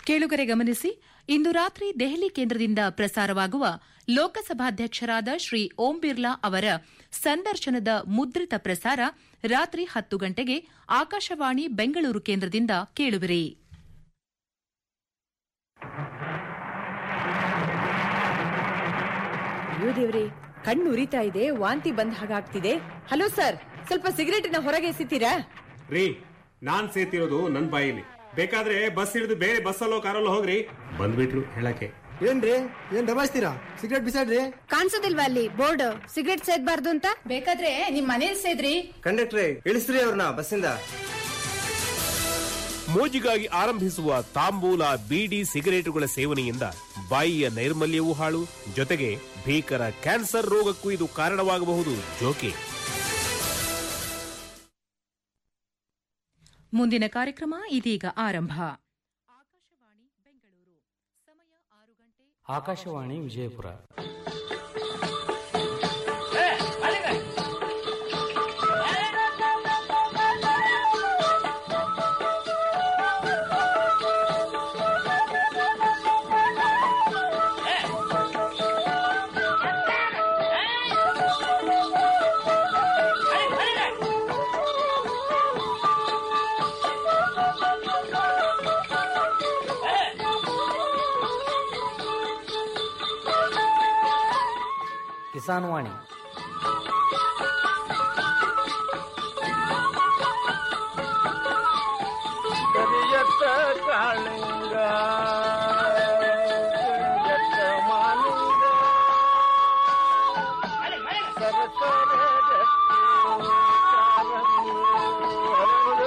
ಕೇಳುಗರೆ ಗಮನಿಸಿ ಇಂದು ರಾತ್ರಿ ದೆಹಲಿ ಕೇಂದ್ರದಿಂದ ಪ್ರಸಾರವಾಗುವ ಲೋಕಸಭಾಧ್ಯಕ್ಷರಾದ ಶ್ರೀ ಓಂ ಬಿರ್ಲಾ ಅವರ ಸಂದರ್ಶನದ ಮುದ್ರಿತ ಪ್ರಸಾರ ರಾತ್ರಿ ಹತ್ತು ಗಂಟೆಗೆ ಆಕಾಶವಾಣಿ ಬೆಂಗಳೂರು ಕೇಂದ್ರದಿಂದ ಕೇಳುವಿರಿ ಅಯ್ಯೋ ದೇವ್ರಿ ಕಣ್ಣು ಉರಿತಾ ಇದೆ ವಾಂತಿ ಬಂದ ಹಾಗಾಗ್ತಿದೆ ಹಲೋ ಸರ್ ಸ್ವಲ್ಪ ಸಿಗರೇಟಿನ ಹೊರಗೆ ಎಸಿತೀರಾ ರೀ ನಾನ್ ಸೇತಿರೋದು ನನ್ ಬಾಯಿಲಿ ಬೇಕಾದ್ರೆ ಬಸ್ ಹಿಡಿದು ಬೇರೆ ಬಸ್ಸಲ್ಲೋ ಕಾರಲ್ಲೋ ಹೋಗ್ರಿ ಬಂದ್ಬಿಟ್ರು ಹೇಳಕ್ಕೆ ಏನ್ರಿ ಏನ್ ದಬಾಯಿಸ್ತೀರಾ ಸಿಗರೇಟ್ ಬಿಸಾಡ್ರಿ ಕಾಣಿಸೋದಿಲ್ವಾ ಅಲ್ಲಿ ಬೋರ್ಡ್ ಸಿಗರೆಟ್ ಸೇದ್ಬಾರ್ದು ಅಂತ ಬೇಕಾದ್ರೆ ನಿಮ್ ಮನೇಲಿ ಸೇದ್ರಿ ಕಂಡಕ್ಟ್ರೆ ಇಳಿಸ್ರಿ ಅವ್ರನ್ನ ಬಸ್ಸಿಂದ ಮೋಜಿಗಾಗಿ ಆರಂಭಿಸುವ ತಾಂಬೂಲ ಬೀಡಿ ಸಿಗರೇಟುಗಳ ಸೇವನೆಯಿಂದ ಬಾಯಿಯ ನೈರ್ಮಲ್ಯವೂ ಹಾಳು ಜೊತೆಗೆ ಭೀಕರ ಕ್ಯಾನ್ಸರ್ ರೋಗಕ್ಕೂ ಇದು ಕಾರಣವಾಗಬಹುದು ಜೋಕೆ ಮುಂದಿನ ಕಾರ್ಯಕ್ರಮ ಇದೀಗ ಆರಂಭ ಆಕಾಶವಾಣಿ ಬೆಂಗಳೂರು ಸಮಯ ಆರು ಗಂಟೆ ಆಕಾಶವಾಣಿ ವಿಜಯಪುರ ಕಿಸಾನ್ ವಾಣಿ ಕರಿಯತ್ತ ಕಾಳಿಂಗ ಕರಿಯತ್ತ ಮಾಲಿಂಗ ಸರಸರ ಗಟ್ಟಿ ಕಾರಂಗಿ ಹರಡು.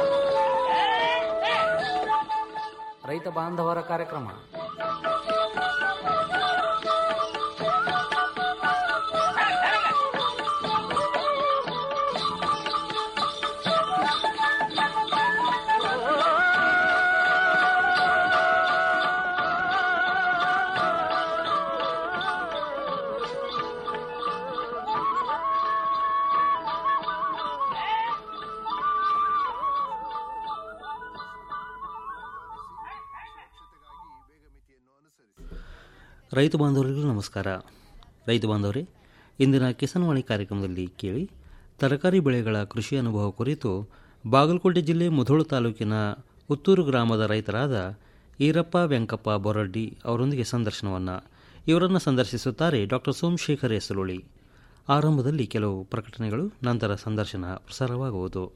ರೈತ ಬಾಂಧವರ ಕಾರ್ಯಕ್ರಮ ರೈತ ಬಾಂಧವರಿಗೂ ನಮಸ್ಕಾರ ರೈತ ಬಾಂಧವರೇ ಇಂದಿನ ಕಿಸಾನ್ವಾಣಿ ಕಾರ್ಯಕ್ರಮದಲ್ಲಿ ಕೇಳಿ ತರಕಾರಿ ಬೆಳೆಗಳ ಕೃಷಿ ಅನುಭವ ಕುರಿತು ಬಾಗಲಕೋಟೆ ಜಿಲ್ಲೆ ಮುಧೋಳು ತಾಲೂಕಿನ ಉತ್ತೂರು ಗ್ರಾಮದ ರೈತರಾದ ಈರಪ್ಪ ವೆಂಕಪ್ಪ ಬೊರಡ್ಡಿ ಅವರೊಂದಿಗೆ ಸಂದರ್ಶನವನ್ನು ಇವರನ್ನು ಸಂದರ್ಶಿಸುತ್ತಾರೆ ಡಾಕ್ಟರ್ ಸೋಮಶೇಖರ್ ಎಸಲುಳಿ ಆರಂಭದಲ್ಲಿ ಕೆಲವು ಪ್ರಕಟಣೆಗಳು ನಂತರ ಸಂದರ್ಶನ ಪ್ರಸಾರವಾಗುವುದು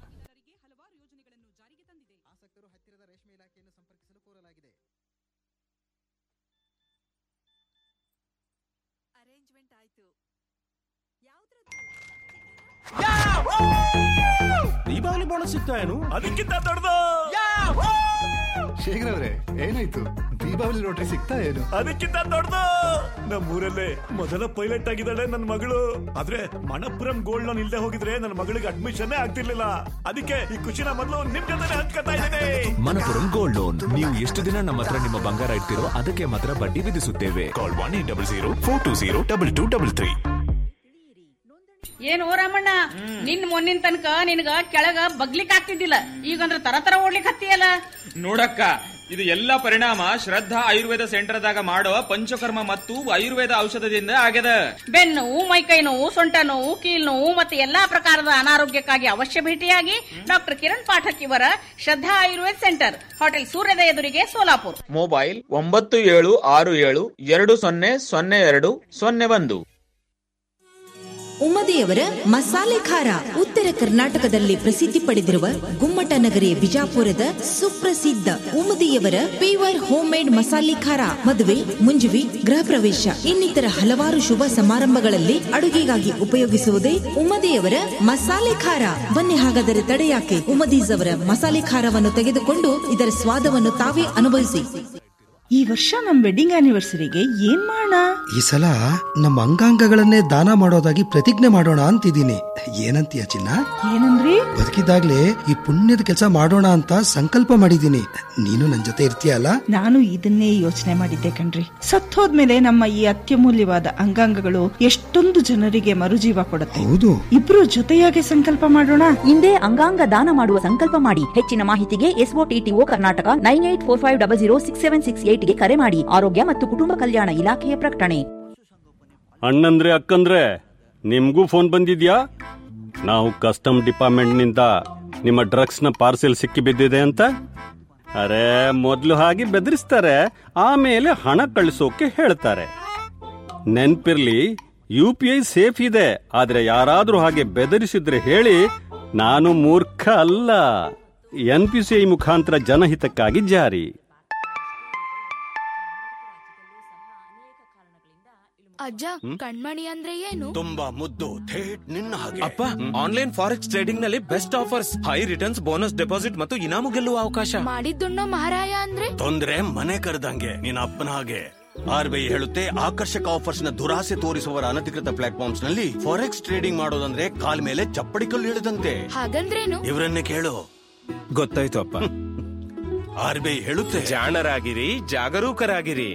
ದೀಪಾವಳಿ ಬೋನಸ್ ಸಿಗ್ತಾ ಏನು ಅದಕ್ಕಿಂತ ದೊಡ್ಡದು ಶೇಖರ್ ಅವ್ರೆ ಏನಾಯ್ತು ದೀಪಾವಳಿ ರೋಟ್ರಿ ಸಿಗ್ತಾ ಏನು ಅದಕ್ಕಿಂತ ದೊಡ್ಡದು ನಮ್ಮೂರಲ್ಲೇ ಮೊದಲ ಪೈಲಟ್ ಆಗಿದ್ದಾಳೆ ನನ್ನ ಮಗಳು ಆದ್ರೆ ಮಣಪುರಂ ಗೋಲ್ಡ್ ಲೋನ್ ಇಲ್ದೆ ಹೋಗಿದ್ರೆ ನನ್ನ ಮಗಳಿಗೆ ಅಡ್ಮಿಷನ್ ಆಗ್ತಿರ್ಲಿಲ್ಲ ಅದಕ್ಕೆ ಈ ಖುಷಿನ ಮೊದಲು ನಿಮ್ ಜೊತೆ ಹಂಚ್ಕೊತಾ ಇದ್ದೇನೆ ಮನಪುರಂ ಗೋಲ್ಡ್ ಲೋನ್ ನೀವು ಎಷ್ಟು ದಿನ ನಮ್ಮ ಹತ್ರ ನಿಮ್ಮ ಬಂಗಾರ ಇಡ್ತಿರೋ ಅದಕ್ಕೆ ಮಾತ್ರ ಬಡ್ಡಿ ವಿಧಿಸುತ್ತೇವೆ call one eight double zero four two zero double two double three ಏನು ರಾಮಣ್ಣ ನಿನ್ ಮೊನ್ನಿನ ತನಕ ನಿನಗ ಕೆಳಗ ಬಗ್ಲಿಕ್ ಆಗ್ತಿದ್ದಿಲ್ಲ ಈಗಂದ್ರ ತರ ತರ ಓಡ್ಲಿಕ್ ಹತ್ತಿಯಲ್ಲ ನೋಡಕ್ಕ ಇದು ಎಲ್ಲ ಪರಿಣಾಮ ಶ್ರದ್ಧಾ ಆಯುರ್ವೇದ ಸೆಂಟರ್ದಾಗ ಮಾಡೋ ಪಂಚಕರ್ಮ ಮತ್ತು ಆಯುರ್ವೇದ ಔಷಧದಿಂದ ಆಗ್ಯದ ಬೆನ್ನು ನೋವು ಮೈಕೈ ನೋವು ಸೊಂಟ ನೋವು ಕೀಲ್ ನೋವು ಮತ್ತೆ ಎಲ್ಲಾ ಪ್ರಕಾರದ ಅನಾರೋಗ್ಯಕ್ಕಾಗಿ ಅವಶ್ಯ ಭೇಟಿಯಾಗಿ ಡಾಕ್ಟರ್ ಕಿರಣ್ ಪಾಠಕ್ ಇವರ ಶ್ರದ್ಧಾ ಆಯುರ್ವೇದ ಸೆಂಟರ್ ಹೋಟೆಲ್ ಸೂರ್ಯದ ಎದುರಿಗೆ ಸೋಲಾಪುರ್ ಮೊಬೈಲ್ ಒಂಬತ್ತು ಏಳು ಆರು ಏಳು ಎರಡು ಸೊನ್ನೆ ಸೊನ್ನೆ ಎರಡು ಸೊನ್ನೆ ಒಂದು ಉಮ್ಮದಿಯವರ ಮಸಾಲೆ ಖಾರ ಉತ್ತರ ಕರ್ನಾಟಕದಲ್ಲಿ ಪ್ರಸಿದ್ಧಿ ಪಡೆದಿರುವ ಗುಮ್ಮಟ ನಗರಿಯ ಬಿಜಾಪುರದ ಸುಪ್ರಸಿದ್ಧ ಉಮ್ಮದಿಯವರ ಪೇವರ್ ಹೋಮ್ ಮೇಡ್ ಮಸಾಲೆ ಖಾರ ಮದುವೆ ಮುಂಜುವಿ ಗೃಹ ಪ್ರವೇಶ ಇನ್ನಿತರ ಹಲವಾರು ಶುಭ ಸಮಾರಂಭಗಳಲ್ಲಿ ಅಡುಗೆಗಾಗಿ ಉಪಯೋಗಿಸುವುದೇ ಉಮ್ಮದಿಯವರ ಮಸಾಲೆ ಖಾರ ಬನ್ನಿ ಹಾಗಾದರೆ ತಡೆಯಾಕೆ ಉಮದೀಸ್ ಅವರ ಮಸಾಲೆ ಖಾರವನ್ನು ತೆಗೆದುಕೊಂಡು ಇದರ ಸ್ವಾದವನ್ನು ತಾವೇ ಅನುಭವಿಸಿ ಈ ವರ್ಷ ನಮ್ ವೆಡ್ಡಿಂಗ್ ಆನಿವರ್ಸರಿಗೆ ಏನ್ ಮಾಡೋಣ ಮಾಡೋಣ ಈ ಸಲ ನಮ್ಮ ಅಂಗಾಂಗಗಳನ್ನೇ ದಾನ ಮಾಡೋದಾಗಿ ಪ್ರತಿಜ್ಞೆ ಮಾಡೋಣ ಅಂತಿದ್ದೀನಿ ಏನಂತೀಯ ಚಿನ್ನ ಏನಂದ್ರಿ ಬದುಕಿದಾಗ್ಲೇ ಈ ಪುಣ್ಯದ ಕೆಲಸ ಮಾಡೋಣ ಅಂತ ಸಂಕಲ್ಪ ಮಾಡಿದ್ದೀನಿ ನೀನು ನನ್ ಜೊತೆ ಇರ್ತೀಯಲ್ಲ ನಾನು ಇದನ್ನೇ ಯೋಚನೆ ಮಾಡಿದ್ದೆ ಕಣ್ರಿ ಸತ್ತೋದ್ಮೇಲೆ ನಮ್ಮ ಈ ಅತ್ಯಮೂಲ್ಯವಾದ ಅಂಗಾಂಗಗಳು ಎಷ್ಟೊಂದು ಜನರಿಗೆ ಮರುಜೀವ ಕೊಡುತ್ತೆ ಹೌದು ಇಬ್ರು ಜೊತೆಯಾಗಿ ಸಂಕಲ್ಪ ಮಾಡೋಣ ಹಿಂದೆ ಅಂಗಾಂಗ ದಾನ ಮಾಡುವ ಸಂಕಲ್ಪ ಮಾಡಿ ಹೆಚ್ಚಿನ ಮಾಹಿತಿಗೆ SOTTO Karnataka nine eight four five double zero six seven six ಏಟ್ಗೆ ಕರೆ ಮಾಡಿ ಆರೋಗ್ಯ ಮತ್ತು ಕುಟುಂಬ ಕಲ್ಯಾಣ ಇಲಾಖೆಯ ಪ್ರಕಟಣೆ ಅಣ್ಣಂದ್ರೆ ಅಕ್ಕಂದ್ರೆ ನಿಮ್ಗೂ ಫೋನ್ ಬಂದಿದ್ಯಾ ನಾವು ಕಸ್ಟಮ್ ಡಿಪಾರ್ಟ್ಮೆಂಟ್ನಿಂದ ನಿಮ್ಮ ಡ್ರಗ್ಸ್ನ ಪಾರ್ಸೆಲ್ ಸಿಕ್ಕಿ ಬಿದ್ದಿದೆ ಅಂತ ಅರೆ ಮೊದಲು ಹಾಗೆ ಬೆದರಿಸ್ತಾರೆ ಆಮೇಲೆ ಹಣ ಕಳಿಸೋಕೆ ಹೇಳ್ತಾರೆ ನೆನ್ಪಿರ್ಲಿ ಯು ಪಿ ಐ ಸೇಫ್ ಇದೆ ಆದ್ರೆ ಯಾರಾದ್ರೂ ಹಾಗೆ ಬೆದರಿಸಿದ್ರೆ ಹೇಳಿ ನಾನು ಮೂರ್ಖ ಅಲ್ಲ ಎನ್ ಪಿ ಸಿ ಐ ಮುಖಾಂತರ ಜನಹಿತಕ್ಕಾಗಿ ಜಾರಿ ಅಜ್ಜ ಕಣ್ಮಣಿ ಅಂದ್ರೆ ಏನು ತುಂಬಾ ಮುದ್ದು ಥೇಟ್ ನಿನ್ನ ಹಾಗೆ ಅಪ್ಪ ಆನ್ಲೈನ್ ಫಾರೆಕ್ಸ್ ಟ್ರೇಡಿಂಗ್ ನಲ್ಲಿ best offers high returns bonus deposit ಮತ್ತು ಇನಾಮು ಗೆಲ್ಲುವ ಅವಕಾಶ ಮಾಡಿದ್ದುಣ್ಣೋ ಮಹಾರಾಯ ಅಂದ್ರೆ ತೊಂದ್ರೆ ಮನೆ ಕರೆದಂಗೆ ನಿನ್ನ ಅಪ್ಪನ ಹಾಗೆ ಆರ್ ಬಿ ಐ ಹೇಳುತ್ತೆ ಆಕರ್ಷಕ ಆಫರ್ಸ್ ನ ದುರಾಸೆ ತೋರಿಸುವವರ ಅನಧಿಕೃತ ಪ್ಲಾಟ್ಫಾರ್ಮ್ಸ್ ನಲ್ಲಿ ಫಾರೆಕ್ಸ್ ಟ್ರೇಡಿಂಗ್ ಮಾಡೋದಂದ್ರೆ ಕಾಲ್ ಮೇಲೆ ಚಪ್ಪಡಿ ಕಲ್ಲು ಇಳಿದಂತೆ ಹಾಗಂದ್ರೇನು ಇವರನ್ನೇ ಕೇಳು ಗೊತ್ತಾಯ್ತು ಅಪ್ಪ ಆರ್ ಬಿ ಐ ಹೇಳುತ್ತೆ ಜಾಣರಾಗಿರಿ ಜಾಗರೂಕರಾಗಿರಿ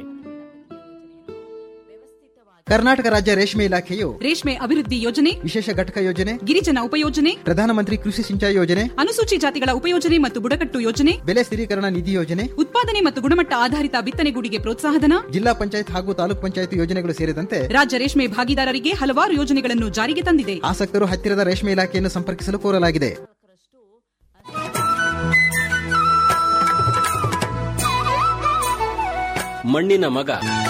ಕರ್ನಾಟಕ ರಾಜ್ಯ ರೇಷ್ಮೆ ಇಲಾಖೆಯು ರೇಷ್ಮೆ ಅಭಿವೃದ್ಧಿ ಯೋಜನೆ ವಿಶೇಷ ಘಟಕ ಯೋಜನೆ ಗಿರಿಜನ ಉಪಯೋಜನೆ ಪ್ರಧಾನಮಂತ್ರಿ ಕೃಷಿ ಸಿಂಚಾಯಿ ಯೋಜನೆ ಅನುಸೂಚಿ ಜಾತಿಗಳ ಉಪಯೋಜನೆ ಮತ್ತು ಬುಡಕಟ್ಟು ಯೋಜನೆ ಬೆಲೆ ಸ್ಥಿರೀಕರಣ ನಿಧಿ ಯೋಜನೆ ಉತ್ಪಾದನೆ ಮತ್ತು ಗುಣಮಟ್ಟ ಆಧಾರಿತ ಬಿತ್ತನೆಗೂಡಿಗೆ ಪ್ರೋತ್ಸಾಹಧನ ಜಿಲ್ಲಾ ಪಂಚಾಯತ್ ಹಾಗೂ ತಾಲೂಕ್ ಪಂಚಾಯತ್ ಯೋಜನೆಗಳು ಸೇರಿದಂತೆ ರಾಜ್ಯ ರೇಷ್ಮೆ ಭಾಗಿದಾರರಿಗೆ ಹಲವಾರು ಯೋಜನೆಗಳನ್ನು ಜಾರಿಗೆ ತಂದಿದೆ ಆಸಕ್ತರು ಹತ್ತಿರದ ರೇಷ್ಮೆ ಇಲಾಖೆಯನ್ನು ಸಂಪರ್ಕಿಸಲು ಕೋರಲಾಗಿದೆ ಮಣ್ಣಿನ ಮಗ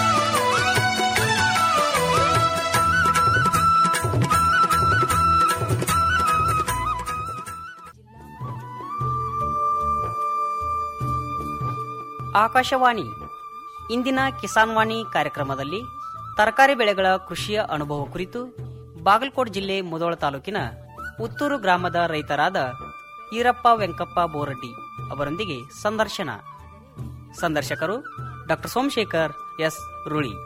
ಆಕಾಶವಾಣಿ ಇಂದಿನ ಕಿಸಾನ್ ವಾಣಿ ಕಾರ್ಯಕ್ರಮದಲ್ಲಿ ತರಕಾರಿ ಬೆಳೆಗಳ ಕೃಷಿಯ ಅನುಭವ ಕುರಿತು ಬಾಗಲಕೋಟ್ ಜಿಲ್ಲೆ ಮುದೋಳ ತಾಲೂಕಿನ ಉತ್ತೂರು ಗ್ರಾಮದ ರೈತರಾದ ಈರಪ್ಪ ವೆಂಕಪ್ಪ ಬೋರಡ್ಡಿ ಅವರೊಂದಿಗೆ ಸಂದರ್ಶನ ಸಂದರ್ಶಕರು ಡಾಕ್ಟರ್ ಸೋಮಶೇಖರ್ ಎಸ್ ರುಳಿ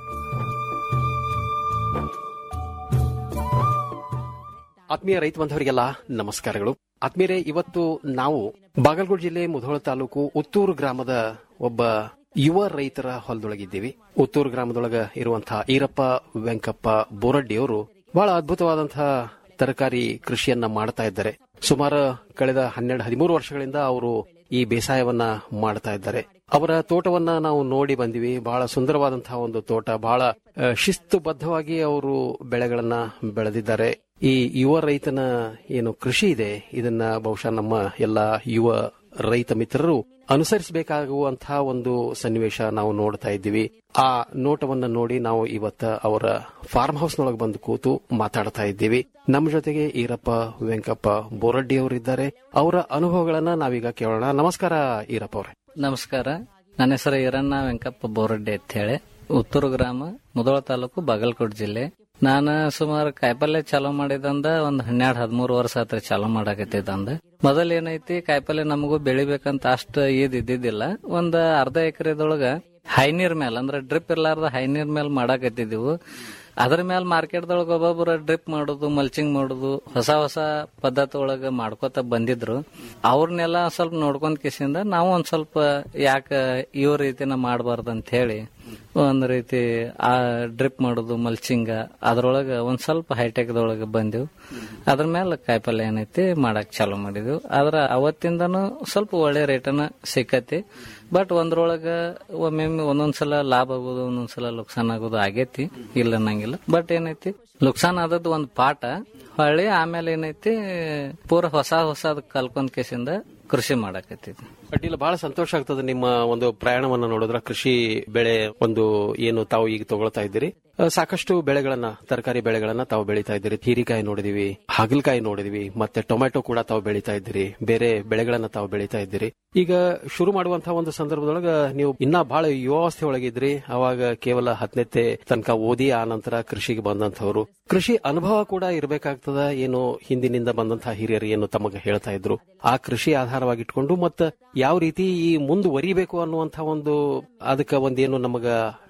ಆತ್ಮೀಯ ರೈತ ಬಾಂಧವರಿಗೆಲ್ಲ ನಮಸ್ಕಾರಗಳು ಆತ್ಮೀಯರೇ ಇವತ್ತು ನಾವು ಬಾಗಲಕೋಟೆ ಜಿಲ್ಲೆ ಮುಧೋಳ ತಾಲೂಕು ಉತ್ತೂರು ಗ್ರಾಮದ ಒಬ್ಬ ಯುವ ರೈತರ ಹೊಲದೊಳಗಿದ್ದೀವಿ ಉತ್ತೂರು ಗ್ರಾಮದೊಳಗ ಇರುವಂತಹ ಈರಪ್ಪ ವೆಂಕಪ್ಪ ಬೋರಡ್ಡಿ ಅವರು ಬಹಳ ಅದ್ಭುತವಾದಂತಹ ತರಕಾರಿ ಕೃಷಿಯನ್ನ ಮಾಡ್ತಾ ಇದ್ದಾರೆ ಸುಮಾರು ಕಳೆದ ಹನ್ನೆರಡು ಹದಿಮೂರು ವರ್ಷಗಳಿಂದ ಅವರು ಈ ಬೇಸಾಯವನ್ನ ಮಾಡ್ತಾ ಇದ್ದಾರೆ ಅವರ ತೋಟವನ್ನ ನಾವು ನೋಡಿ ಬಂದಿವಿ ಬಹಳ ಸುಂದರವಾದಂತಹ ಒಂದು ತೋಟ ಬಹಳ ಆ, ಶಿಸ್ತುಬದ್ಧವಾಗಿ ಅವರು ಬೆಳೆಗಳನ್ನ ಬೆಳೆದಿದ್ದಾರೆ ಈ ಯುವ ರೈತನ ಏನು ಕೃಷಿ ಇದೆ ಇದನ್ನ ಬಹುಶಃ ನಮ್ಮ ಎಲ್ಲ ಯುವ ರೈತ ಮಿತ್ರರು ಅನುಸರಿಸಬೇಕಾಗುವಂತಹ ಒಂದು ಸನ್ನಿವೇಶ ನಾವು ನೋಡ್ತಾ ಇದ್ದೀವಿ ಆ ನೋಟವನ್ನ ನೋಡಿ ನಾವು ಇವತ್ತ ಅವರ ಫಾರ್ಮ್ ಹೌಸ್ ನೊಳಗೆ ಬಂದು ಕೂತು ಮಾತಾಡ್ತಾ ಇದ್ದೀವಿ ನಮ್ಮ ಜೊತೆಗೆ ಈರಪ್ಪ ವೆಂಕಪ್ಪ ಬೋರಡ್ಡಿ ಅವರಿದ್ದಾರೆ ಅವರ ಅನುಭವಗಳನ್ನ ನಾವೀಗ ಕೇಳೋಣ ನಮಸ್ಕಾರ ಈರಪ್ಪ ಅವರೇ ನಮಸ್ಕಾರ ನನ್ನ ಹೆಸರು ಈರಣ್ಣ ವೆಂಕಪ್ಪ ಬೋರಡ್ಡಿ ಅಂತ ಹೇಳಿ ಉತ್ತೂರು ಗ್ರಾಮ ಮುದೋಳ ತಾಲೂಕು ಬಾಗಲಕೋಟೆ ಜಿಲ್ಲೆ ನಾನು ಸುಮಾರು ಕಾಯಿಪಲ್ಯ ಚಾಲೂ ಮಾಡಿದಂದ ಒಂದ್ ಹನ್ನೆರಡು ಹದಿಮೂರು ವರ್ಷ ಆತ್ರಿ ಚಾಲೂ ಮಾಡಾಕತ್ತಿದ್ದಂದ ಮೊದಲ್ ಏನೈತಿ ಕಾಯಿಪಲ್ಯ ನಮಗೂ ಬೆಳಿಬೇಕಂತ ಅಷ್ಟ ಇದ್ ಇದ್ದಿದ್ದಿಲ್ಲ ಒಂದ್ ಅರ್ಧ ಎಕರೆದೊಳಗ ಹೈನೀರ್ ಮೇಲೆ ಅಂದ್ರೆ ಡ್ರಿಪ್ ಇರ್ಲಾರ್ದ ಹೈನೀರ್ ಮೇಲೆ ಮಾಡಾಕತ್ತಿದ್ವು ಅದ್ರ ಮೇಲೆ ಮಾರ್ಕೆಟ್ದೊಳಗ ಒಬ್ಬೊಬ್ರು ಡ್ರಿಪ್ ಮಾಡೋದು ಮಲ್ಚಿಂಗ್ ಮಾಡೋದು ಹೊಸ ಹೊಸ ಪದ್ಧತಿ ಒಳಗ ಮಾಡ್ಕೋತ ಬಂದಿದ್ರು ಅವ್ರನ್ನೆಲ್ಲ ಸ್ವಲ್ಪ ನೋಡ್ಕೊಂಡ್ ಕಿಸಿಂದ ನಾವು ಒಂದ್ ಸ್ವಲ್ಪ ಯಾಕ ಇವ್ ರೀತಿನ ಮಾಡಬಾರ್ದು ಅಂತ ಹೇಳಿ ಒಂದ್ ರೀತಿ ಆ ಡ್ರಿಪ್ ಮಾಡೋದು ಮಲ್ಚಿಂಗ ಅದ್ರೊಳಗ ಒಂದ್ ಸ್ವಲ್ಪ ಹೈಟೆಕ್ದೊಳಗ ಬಂದಿವ್ ಅದ್ರ ಮೇಲೆ ಕಾಯಿಪಲ್ಯ ಏನೈತಿ ಮಾಡಕ್ ಚಾಲೂ ಮಾಡಿದ್ವಿ ಆದ್ರ ಅವತ್ತಿಂದನು ಸ್ವಲ್ಪ ಒಳ್ಳೆ ರೇಟನ ಸಿಕ್ಕತಿ ಬಟ್ ಒಂದ್ರೊಳಗ ಒಮ್ಮೊಮ್ಮೆ ಒಂದೊಂದ್ಸಲ ಲಾಭ ಆಗೋದು ಒಂದೊಂದ್ಸಲ ಲುಕ್ಸಾನ್ ಆಗೋದು ಆಗೇತಿ ಇಲ್ಲ ಅನ್ನಂಗಿಲ್ಲ ಬಟ್ ಏನೈತಿ ಲುಕ್ಸಾನ್ ಆದದ್ದು ಒಂದ್ ಪಾಠ ಹೊಳ್ಳಿ ಆಮೇಲೆ ಏನೈತಿ ಪೂರ ಹೊಸ ಹೊಸದ್ ಕಲ್ಕೊಂಡ್ ಕೇಸಿಂದ ಕೃಷಿ ಮಾಡಕತ್ತಿದ್ವಿ ಅಡ್ಡಿಲ್ಲ ಬಹಳ ಸಂತೋಷ ಆಗ್ತದೆ ನಿಮ್ಮ ಒಂದು ಪ್ರಯಾಣವನ್ನ ನೋಡಿದ್ರ ಕೃಷಿ ಬೆಳೆ ಒಂದು ಏನು ತಾವು ಈಗ ತಗೊಳ್ತಾ ಇದ್ದೀರಿ ಆ, ಸಾಕಷ್ಟು ಬೆಳೆಗಳನ್ನ ತರಕಾರಿ ಬೆಳೆಗಳನ್ನ ತಾವು ಬೆಳೀತಾ ಇದ್ದೀರಿ ಹೀರಿಕಾಯಿ ನೋಡಿದಿವಿ ಹಾಗಲಕಾಯಿ ನೋಡಿದಿವಿ ಮತ್ತೆ ಟೊಮೆಟೊ ಕೂಡ ತಾವು ಬೆಳೀತಾ ಇದ್ದೀರಿ ಬೇರೆ ಬೆಳೆಗಳನ್ನ ತಾವು ಬೆಳೀತಾ ಇದ್ದೀರಿ ಈಗ ಶುರು ಮಾಡುವಂತಹ ಒಂದು ಸಂದರ್ಭದೊಳಗ ನೀವು ಇನ್ನ ಬಹಳ ಯುವಾವಸ್ಥೆ ಒಳಗಿದ್ರಿ ಅವಾಗ ಕೇವಲ ಹತ್ತನೇತೆ ತನಕ ಓದಿ ಆ ನಂತರ ಕೃಷಿಗೆ ಬಂದಂತವ್ರು ಕೃಷಿ ಅನುಭವ ಕೂಡ ಇರಬೇಕಾಗ್ತದ ಏನು ಹಿಂದಿನಿಂದ ಬಂದಂತಹ ಹಿರಿಯರು ಏನು ತಮಗೆ ಹೇಳ್ತಾ ಇದ್ರು ಆ ಕೃಷಿ ಆಧಾರವಾಗಿಟ್ಕೊಂಡು ಮತ್ತ ಯಾವ ರೀತಿ ಈ ಮುಂದುವರಿಬೇಕು ಅನ್ನುವಂತಹ ಒಂದು ಅದಕ್ಕ ಒಂದೇನು ನಮಗ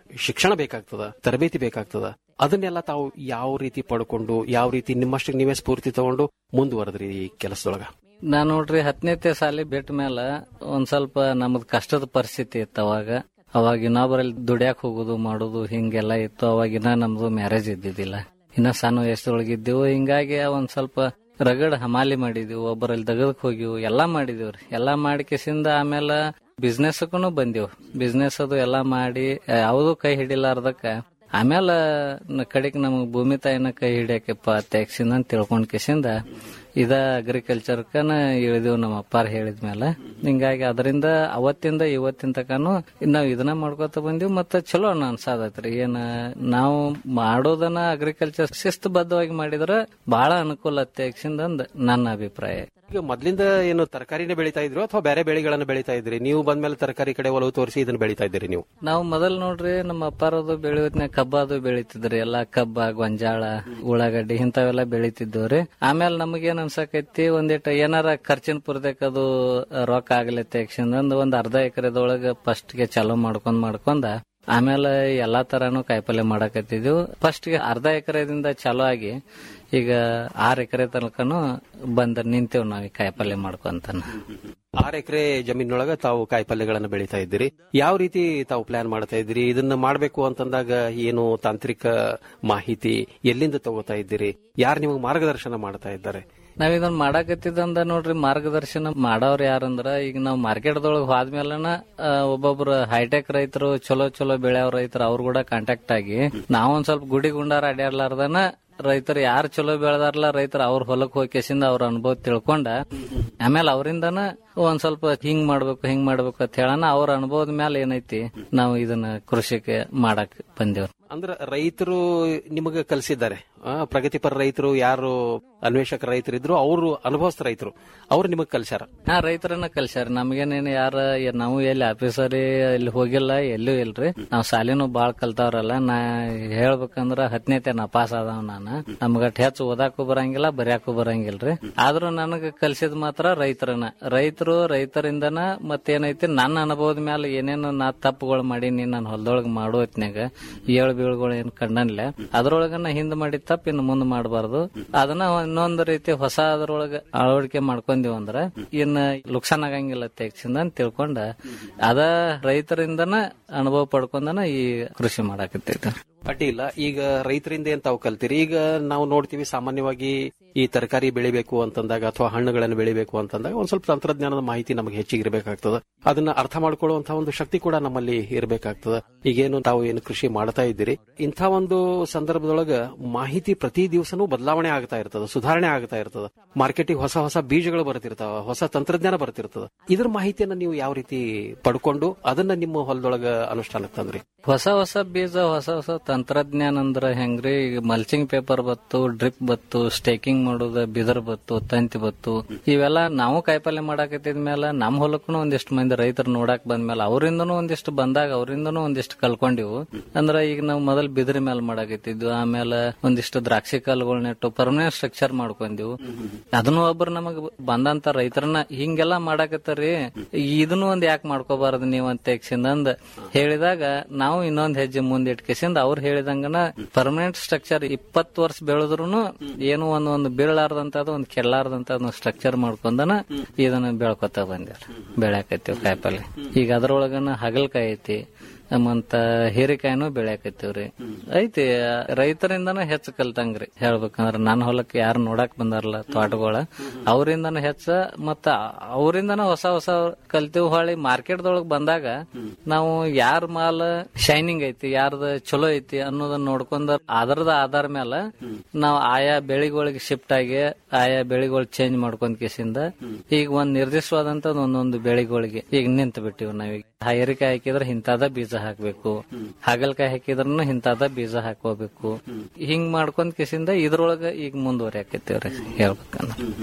ಶಿಕ್ಷಣ ಬೇಕಾಗ್ತದ ತರಬೇತಿ ಬೇಕಾಗ್ತದ ಅದನ್ನೆಲ್ಲ ತಾವು ಯಾವ ರೀತಿ ಪಡ್ಕೊಂಡು ಯಾವ ರೀತಿ ನಿಮ್ಮಷ್ಟಕ್ಕೆ ನೀವೇ ಸ್ಫೂರ್ತಿ ತಗೊಂಡು ಮುಂದುವರೆದ್ರಿ ಈ ಕೆಲಸದೊಳಗ ನಾನ್ ನೋಡ್ರಿ ಹತ್ತನೇತೆ ಸಾಲಿ ಬಿಟ್ಟ ಮೇಲೆ ಒಂದ್ ಸ್ವಲ್ಪ ನಮ್ದ್ ಕಷ್ಟದ ಪರಿಸ್ಥಿತಿ ಇತ್ತು ಅವಾಗ ಅವಾಗ ಇನ್ನೊಬ್ಬರಲ್ಲಿ ದುಡ್ಯಾಕ್ ಹೋಗುದು ಮಾಡುದು ಹಿಂಗೆಲ್ಲ ಇತ್ತು ಅವಾಗಿನ ನಮ್ದು ಮ್ಯಾರೇಜ್ ಇದ್ದಿದ್ದಿಲ್ಲ ಇನ್ನ ಸಣ್ಣ ವಯಸ್ಸೊಳಗಿದ್ದೆವು ಹಿಂಗಾಗಿ ಒಂದ್ ಸ್ವಲ್ಪ ರಗಡ್ ಹಮಾಲಿ ಮಾಡಿದ್ವಿ ಒಬ್ಬರಲ್ಲಿ ದಗದಕ್ ಹೋಗಿವು ಎಲ್ಲಾ ಮಾಡಿದಿವ್ರಿ ಎಲ್ಲಾ ಮಾಡಿಕೆಸಿಂದ ಆಮೇಲೆ ಬಿಸ್ನೆಸ್ಗೂ ಬಂದೆವು ಬಿಸ್ನೆಸ್ ಅದು ಎಲ್ಲಾ ಮಾಡಿ ಯಾವುದು ಕೈ ಹಿಡಿಲಾರ್ದಕ್ಕ ಆಮೇಲೆ ಕಡೆಕ್ ನಮಗ್ ಭೂಮಿ ತಾಯಿನ ಕೈ ಹಿಡಿಯಕಪ್ಪ ತೆಗ್ಸಿಂದ ಅಂತ ತಿಳ್ಕೊಂಡ್ ಕಿಸಿಂದ ಇದ ಅಗ್ರಿಕಲ್ಚರ್ಕನ ಇಳಿದೆವು ನಮ್ಮ ಅಪ್ಪಾರ ಹೇಳಿದ್ಮೇಲೆ ಹಿಂಗಾಗಿ ಅದರಿಂದ ಅವತ್ತಿಂದ ಇವತ್ತಿನ ತಕಾನು ನಾವ್ ಇದನ್ನ ಮಾಡ್ಕೊತ ಬಂದಿವ್ ಮತ್ತ ಚಲೋ ಅನ್ಸಾದತ್ರಿ ಏನ ನಾವು ಮಾಡೋದನ್ನ ಅಗ್ರಿಕಲ್ಚರ್ ಶಿಸ್ತುಬದ್ಧವಾಗಿ ಮಾಡಿದ್ರ ಬಹಳ ಅನುಕೂಲ ತೆಗ್ಸಿಂದ ಅಂದ್ ನನ್ನ ಅಭಿಪ್ರಾಯ ಈಗ ಮೊದ್ಲಿಂದ ಏನು ತರಕಾರಿನೇ ಬೆಳಿತಾ ಇದ್ರು ಅಥವಾ ಬೇರೆ ಬೆಳೆಗಳನ್ನ ಬೆಳಿತಾ ಇದ್ರಿ ನೀವು ಬಂದ್ಮೇಲೆ ತರಕಾರಿ ಕಡೆ ಒಲವು ತೋರಿಸಿ ಇದನ್ನ ಬೆಳಿತಾ ಇದ್ದೀರಿ ನೀವು ನಾವು ಮೊದಲ್ ನೋಡ್ರಿ ನಮ್ಮ ಅಪ್ಪಾರದು ಬೆಳೆಯೋದ್ನ ಕಬ್ಬ ಅದು ಬೆಳಿತಿದ್ರಿ ಎಲ್ಲಾ ಕಬ್ಬ ಗೊಂಜಾಳ ಉಳ್ಳಾಗಡ್ಡಿ ಇಂಥವೆಲ್ಲ ಬೆಳಿತಿದ್ದವ್ರಿ ಆಮೇಲೆ ನಮಗೇನ್ ಅನ್ಸಕೈತಿ ಒಂದಿಟ್ಟು ಏನಾರ ಖರ್ಚಿನ ಪುರ್ದಕ್ ಅದು ರೊಕ್ಕ ಆಗ್ಲತ್ತೆ ಯಕ್ಷಂದ್ ಒಂದ್ ಅರ್ಧ ಎಕರೆದೊಳಗ ಫಸ್ಟ್ ಗೆ ಚಾಲೂ ಮಾಡ್ಕೊಂಡ್ ಮಾಡ್ಕೊಂಡ ಆಮೇಲೆ ಎಲ್ಲಾ ತರಾನು ಕಾಯಿಪಲ್ಯ ಮಾಡಕತ್ತಿದ್ವು ಫಸ್ಟ್ ಗೆ ಅರ್ಧ ಎಕರೆದಿಂದ ಚಾಲೂ ಆಗಿ ಈಗ ಆರ್ ಎಕರೆ ತನಕನು ಬಂದ ನಿಂತೇವ್ ನಾವ್ ಈ ಕಾಯಿಪಲ್ಯ ಮಾಡ್ಕೊಂತಾನ ಆರ್ ಎಕರೆ ಜಮೀನೊಳಗ ತಾವು ಕಾಯಿ ಪಲ್ಯಗಳನ್ನ ಬೆಳಿತಾ ಇದ್ದೀರಿ ಯಾವ ರೀತಿ ತಾವು ಪ್ಲಾನ್ ಮಾಡ್ತಾ ಇದ್ದೀರಿ ಇದನ್ನ ಮಾಡ್ಬೇಕು ಅಂತಂದಾಗ ಏನು ತಾಂತ್ರಿಕ ಮಾಹಿತಿ ಎಲ್ಲಿಂದ ತಗೋತಾ ಇದ್ದೀರಿ ಯಾರು ನಿಮಗೆ ಮಾರ್ಗದರ್ಶನ ಮಾಡ್ತಾ ಇದ್ದಾರೆ ನಾವ್ ಇದನ್ನ ಮಾಡಾಕತ್ತಿದಂದ ನೋಡ್ರಿ ಮಾರ್ಗದರ್ಶನ ಮಾಡೋರ್ ಯಾರಂದ್ರ ಈಗ ನಾವ್ ಮಾರ್ಕೆಟ್ದೊಳಗ ಹೋದ್ಮೇಲನ ಆ, ಒಬ್ಬೊಬ್ರು ಹೈಟೆಕ್ ರೈತರು ಚಲೋ ಚಲೋ ಬೆಳೆಯವ್ರ ರೈತರು ಅವ್ರ ಕೂಡ ಕಾಂಟ್ಯಾಕ್ಟ್ ಆಗಿ ನಾವೊಂದ್ ಸ್ವಲ್ಪ ಗುಡಿ ಗುಂಡಾರ ಅಡ್ಯಾಡ್ಲಾರ್ದನ ರೈತರು ಯಾರು ಚಲೋ ಬೆಳೆದಾರಲ್ಲ ರೈತರು ಅವ್ರ ಹೊಲಕ್ ಹೋಗಿ ಕೆಸಿಂದ ಅವ್ರ ಅನುಭವ ತಿಳ್ಕೊಂಡ ಆಮೇಲೆ ಅವರಿಂದನ ಒಂದ್ ಸ್ವಲ್ಪ ಹಿಂಗ್ ಮಾಡ್ಬೇಕು ಹಿಂಗ್ ಮಾಡ್ಬೇಕು ಅಂತ ಹೇಳನ ಅವ್ರ ಅನುಭವದ ಮೇಲೆ ಏನೈತಿ ನಾವು ಇದನ್ನ ಕೃಷಿಗೆ ಮಾಡಕ್ ಬಂದೇವ್ರಿ ಅಂದ್ರ ರೈತರು ನಿಮಗೆ ಕಲಿಸಿದ್ದಾರೆ ಆ, ಪ್ರಗತಿಪರ ರೈತರು ಯಾರು ಅನ್ವೇಷಕ ರೈತರಿದ್ರು ಅವರು ಅನುಭವಸ್ಥ ರೈತರು ಅವ್ರು ನಿಮಗೆ ಕಲ್ಸ್ಯಾರ ಹಾ ರೈತರನ್ನ ಕಲ್ಸ್ಯಾರ ನಮ್ಗೇನೇನು ಯಾರ ಏ- ನಾವು ಎಲ್ಲಿ ಆಫೀಸರ್ ಇಲ್ಲಿ ಹೋಗಿಲ್ಲ ಎಲ್ಲೂ ಇಲ್ರಿ ನಾವ್ ಸಾಲಿನೂ ಬಾಳ್ ಕಲ್ತಾವ್ರಲ್ಲ ನಾ ಹೇಳ್ಬೇಕಂದ್ರ ಹತ್ತನೇತೆ ನಾ ಪಾಸ್ ಆದವ್ ನಾನು ನಮ್ಗಟ್ ಹೆಚ್ಚು ಓದಾಕು ಬರಂಗಿಲ್ಲ ಬರ್ಯಾಕು ಬರಂಗಿಲ್ರಿ ಆದ್ರೂ ನನಗ ಕಲ್ಸಿದ್ ಮಾತ್ರ ರೈತರನ್ನ ರೈತರು ರೈತರಿಂದನ ಮತ್ತೇನೈತಿ ನನ್ನ ಅನುಭವದ ಮೇಲೆ ಏನೇನು ನಾ ತಪ್ಪುಗಳು ಮಾಡೀನಿ ನನ್ನ ಹೊಲದೊಳಗ ಮಾಡೋ ಹೊತ್ನ್ಯಾಗ ಏಳು ಬೀಳುಗಳು ಏನ್ ಕಂಡನ್ಲೆ ಅದ್ರೊಳಗ ನಾ ಹಿಂದ್ ಮಾಡಿದ ತಪ್ಪ ಇನ್ನು ಮುಂದ್ ಮಾಡಬಾರ್ದು ಅದನ್ನ ಇನ್ನೊಂದ್ ರೀತಿ ಹೊಸ ಅದ್ರೊಳಗ ಅಳವಡಿಕೆ ಮಾಡ್ಕೊಂದಿವ್ ಅಂದ್ರ ಇನ್ನ ಲುಕ್ಸಾನ್ ಆಗಂಗಿಲ್ಲ ತೆಗ್ಸಿಂದ ಅಂತ ತಿಳ್ಕೊಂಡ ಅದ ರೈತರಿಂದನ ಅನುಭವ ಪಡ್ಕೊಂಡನ ಈ ಕೃಷಿ ಮಾಡಾಕತ್ತೈತಿ ಅಡ್ಡಿ ಇಲ್ಲ ಈಗ ರೈತರಿಂದ ಏನ್ ತಾವು ಕಲ್ತೀರಿ ಈಗ ನಾವು ನೋಡ್ತೀವಿ ಸಾಮಾನ್ಯವಾಗಿ ಈ ತರಕಾರಿ ಬೆಳಿಬೇಕು ಅಂತಂದಾಗ ಅಥವಾ ಹಣ್ಣುಗಳನ್ನು ಬೆಳಿಬೇಕು ಅಂತಂದಾಗ ಒಂದ್ ಸ್ವಲ್ಪ ತಂತ್ರಜ್ಞಾನದ ಮಾಹಿತಿ ನಮಗೆ ಹೆಚ್ಚಿಗೆ ಇರಬೇಕಾಗ್ತದ ಅದನ್ನ ಅರ್ಥ ಮಾಡ್ಕೊಳ್ಳುವಂತಹ ಒಂದು ಶಕ್ತಿ ಕೂಡ ನಮ್ಮಲ್ಲಿ ಇರಬೇಕಾಗ್ತದ ಈಗೇನು ತಾವು ಏನು ಕೃಷಿ ಮಾಡ್ತಾ ಇದ್ದೀರಿ ಇಂಥ ಒಂದು ಸಂದರ್ಭದೊಳಗ ಮಾಹಿತಿ ಪ್ರತಿ ದಿವಸನೂ ಬದಲಾವಣೆ ಆಗ್ತಾ ಇರ್ತದ ಸುಧಾರಣೆ ಆಗ್ತಾ ಇರ್ತದ ಮಾರ್ಕೆಟಿಗೆ ಹೊಸ ಹೊಸ ಬೀಜಗಳು ಬರ್ತಿರ್ತಾವ ಹೊಸ ತಂತ್ರಜ್ಞಾನ ಬರ್ತಿರ್ತದ ಇದ್ರ ಮಾಹಿತಿಯನ್ನ ನೀವು ಯಾವ ರೀತಿ ಪಡ್ಕೊಂಡು ಅದನ್ನ ನಿಮ್ಮ ಹೊಲದೊಳಗ ಅನುಷ್ಠಾನಕ್ಕೆ ತಂದ್ರಿ ಹೊಸ ಹೊಸ ಬೀಜ ಹೊಸ ಹೊಸ ತಂತ್ರಜ್ಞಾನ ಅಂದ್ರ ಹೆಂಗ್ರಿ ಈಗ ಮಲ್ಚಿಂಗ್ ಪೇಪರ್ ಬತ್ತು ಡ್ರಿಪ್ ಬತ್ತು ಸ್ಟೇಕಿಂಗ್ ಮಾಡೋದ ಬಿದರ್ ಬತ್ತು ತಂತಿ ಬತ್ತು ಇವೆಲ್ಲ ನಾವು ಕಾಯಿಪಲ್ಯ ಮಾಡಾಕತ್ತಿದ್ಮೇಲೆ ನಮ್ ಹೊಲಕ್ಕೂ ಒಂದಿಷ್ಟು ಮಂದಿ ರೈತರು ನೋಡಾಕ್ ಬಂದ್ಮೇಲೆ ಅವರಿಂದನೂ ಒಂದಿಷ್ಟು ಬಂದಾಗ ಅವರಿಂದನೂ ಒಂದಿಷ್ಟು ಕಲ್ಕೊಂಡಿವು ಅಂದ್ರ ಈಗ ನಾವು ಮೊದಲ್ ಬಿದಿರ ಮೇಲೆ ಮಾಡಾಕತ್ತಿದ್ವು ಆಮೇಲೆ ಒಂದಿಷ್ಟು ದ್ರಾಕ್ಷಿ ಕಲ್ಗಳನ್ನ ನೆಟ್ಟು ಪರ್ಮನೆಂಟ್ ಸ್ಟ್ರಕ್ಚರ್ ಮಾಡ್ಕೊಂಡಿವು ಅದನ್ನು ಒಬ್ರು ನಮಗ್ ಬಂದಂತ ರೈತರನ್ನ ಹಿಂಗೆಲ್ಲ ಮಾಡಾಕತ್ತಾರಿ ಇದನ್ನು ಒಂದ್ ಯಾಕೆ ಮಾಡ್ಕೋಬಾರದು ನೀವು ಅಂತ ಯಕ್ಷಿಂದಂದ್ ಹೇಳಿದಾಗ ನಾವು ಇನ್ನೊಂದ್ ಹೆಜ್ಜೆ ಮುಂದೆ ಇಟ್ಕೇಸಿಂದ ಅವ್ರು ಹೇಳಿದಂಗನ ಪರ್ಮನೆಂಟ್ ಸ್ಟ್ರಕ್ಚರ್ ಇಪ್ಪತ್ತು ವರ್ಷ ಬೆಳೆದ್ರು ಏನು ಒಂದ್ ಒಂದು ಬೀಳಲಾರ್ದಂತದ್ದು ಒಂದ್ ಕೆಡಲಾರ್ದಂತ ಸ್ಟ್ರಕ್ಚರ್ ಮಾಡ್ಕೊಂಡನ ಇದನ್ನ ಬೆಳ್ಕೊತ ಬಂದ್ಯಾರ ಬೆಳ್ಯಾಕತ್ತೀವಿ ಕಾಯಿಪಲ್ಲೆ ಈಗ ಅದ್ರೊಳಗನ ಹಗಲ್ಕಾಯಿ ಐತಿ ಮತ್ತ ಹೀರೆಕಾಯಿನೂ ಬೆಳ್ಯಾಕತ್ತೀವ್ರಿ ಐತಿ ರೈತರಿಂದನ ಹೆಚ್ಚು ಕಲ್ತಂಗ್ರಿ ಹೇಳ್ಬೇಕಂದ್ರ ನನ್ನ ಹೊಲಕ್ಕೆ ಯಾರು ನೋಡಾಕ್ ಬಂದಾರಲ್ಲ ತೋಟಗಳ ಅವರಿಂದನ ಹೆಚ್ಚ ಮತ್ತ ಅವರಿಂದನ ಹೊಸ ಹೊಸ ಕಲ್ತೀವಿ ಹೊಳಿ ಮಾರ್ಕೆಟ್ದೊಳಗ್ ಬಂದಾಗ ನಾವು ಯಾರ ಮಾಲ್ ಶೈನಿಂಗ್ ಐತಿ ಯಾರ್ದ ಚಲೋ ಐತಿ ಅನ್ನೋದನ್ನ ನೋಡ್ಕೊಂಡ ಅದರದ ಆಧಾರ ಮೇಲೆ ನಾವು ಆಯಾ ಬೆಳಿಗಳಿಗೆ ಶಿಫ್ಟ್ ಆಗಿ ಆಯಾ ಬೆಳಿಗಳು ಚೇಂಜ್ ಮಾಡ್ಕೊಂಡ್ ಕೇಸಿಂದ ಈಗ ಒಂದ್ ನಿರ್ದಿಷ್ಟವಾದಂತ ಒಂದೊಂದು ಬೆಳಿಗಳಿಗೆ ಈಗ ನಿಂತು ಬಿಟ್ಟಿವಿ ನಾವೀಗ ಹೈರಿಕಾಯಿ ಹಾಕಿದ್ರೆ ಇಂತಾದ ಬೀಜ ಹಾಕ್ಬೇಕು ಹಾಗಲ್ಕಾಯಿ ಹಾಕಿದ್ರನು ಇಂತಾದ ಬೀಜ ಹಾಕೋಬೇಕು ಹಿಂಗ್ ಮಾಡ್ಕೊಂಡ್ ಕೇಸಿಂದ ಇದ್ರೊಳಗ ಈಗ ಮುಂದುವರಿಯಾಕೈತಿವ್ರಿ ಹೇಳ್ಬೇಕಂದ್ರ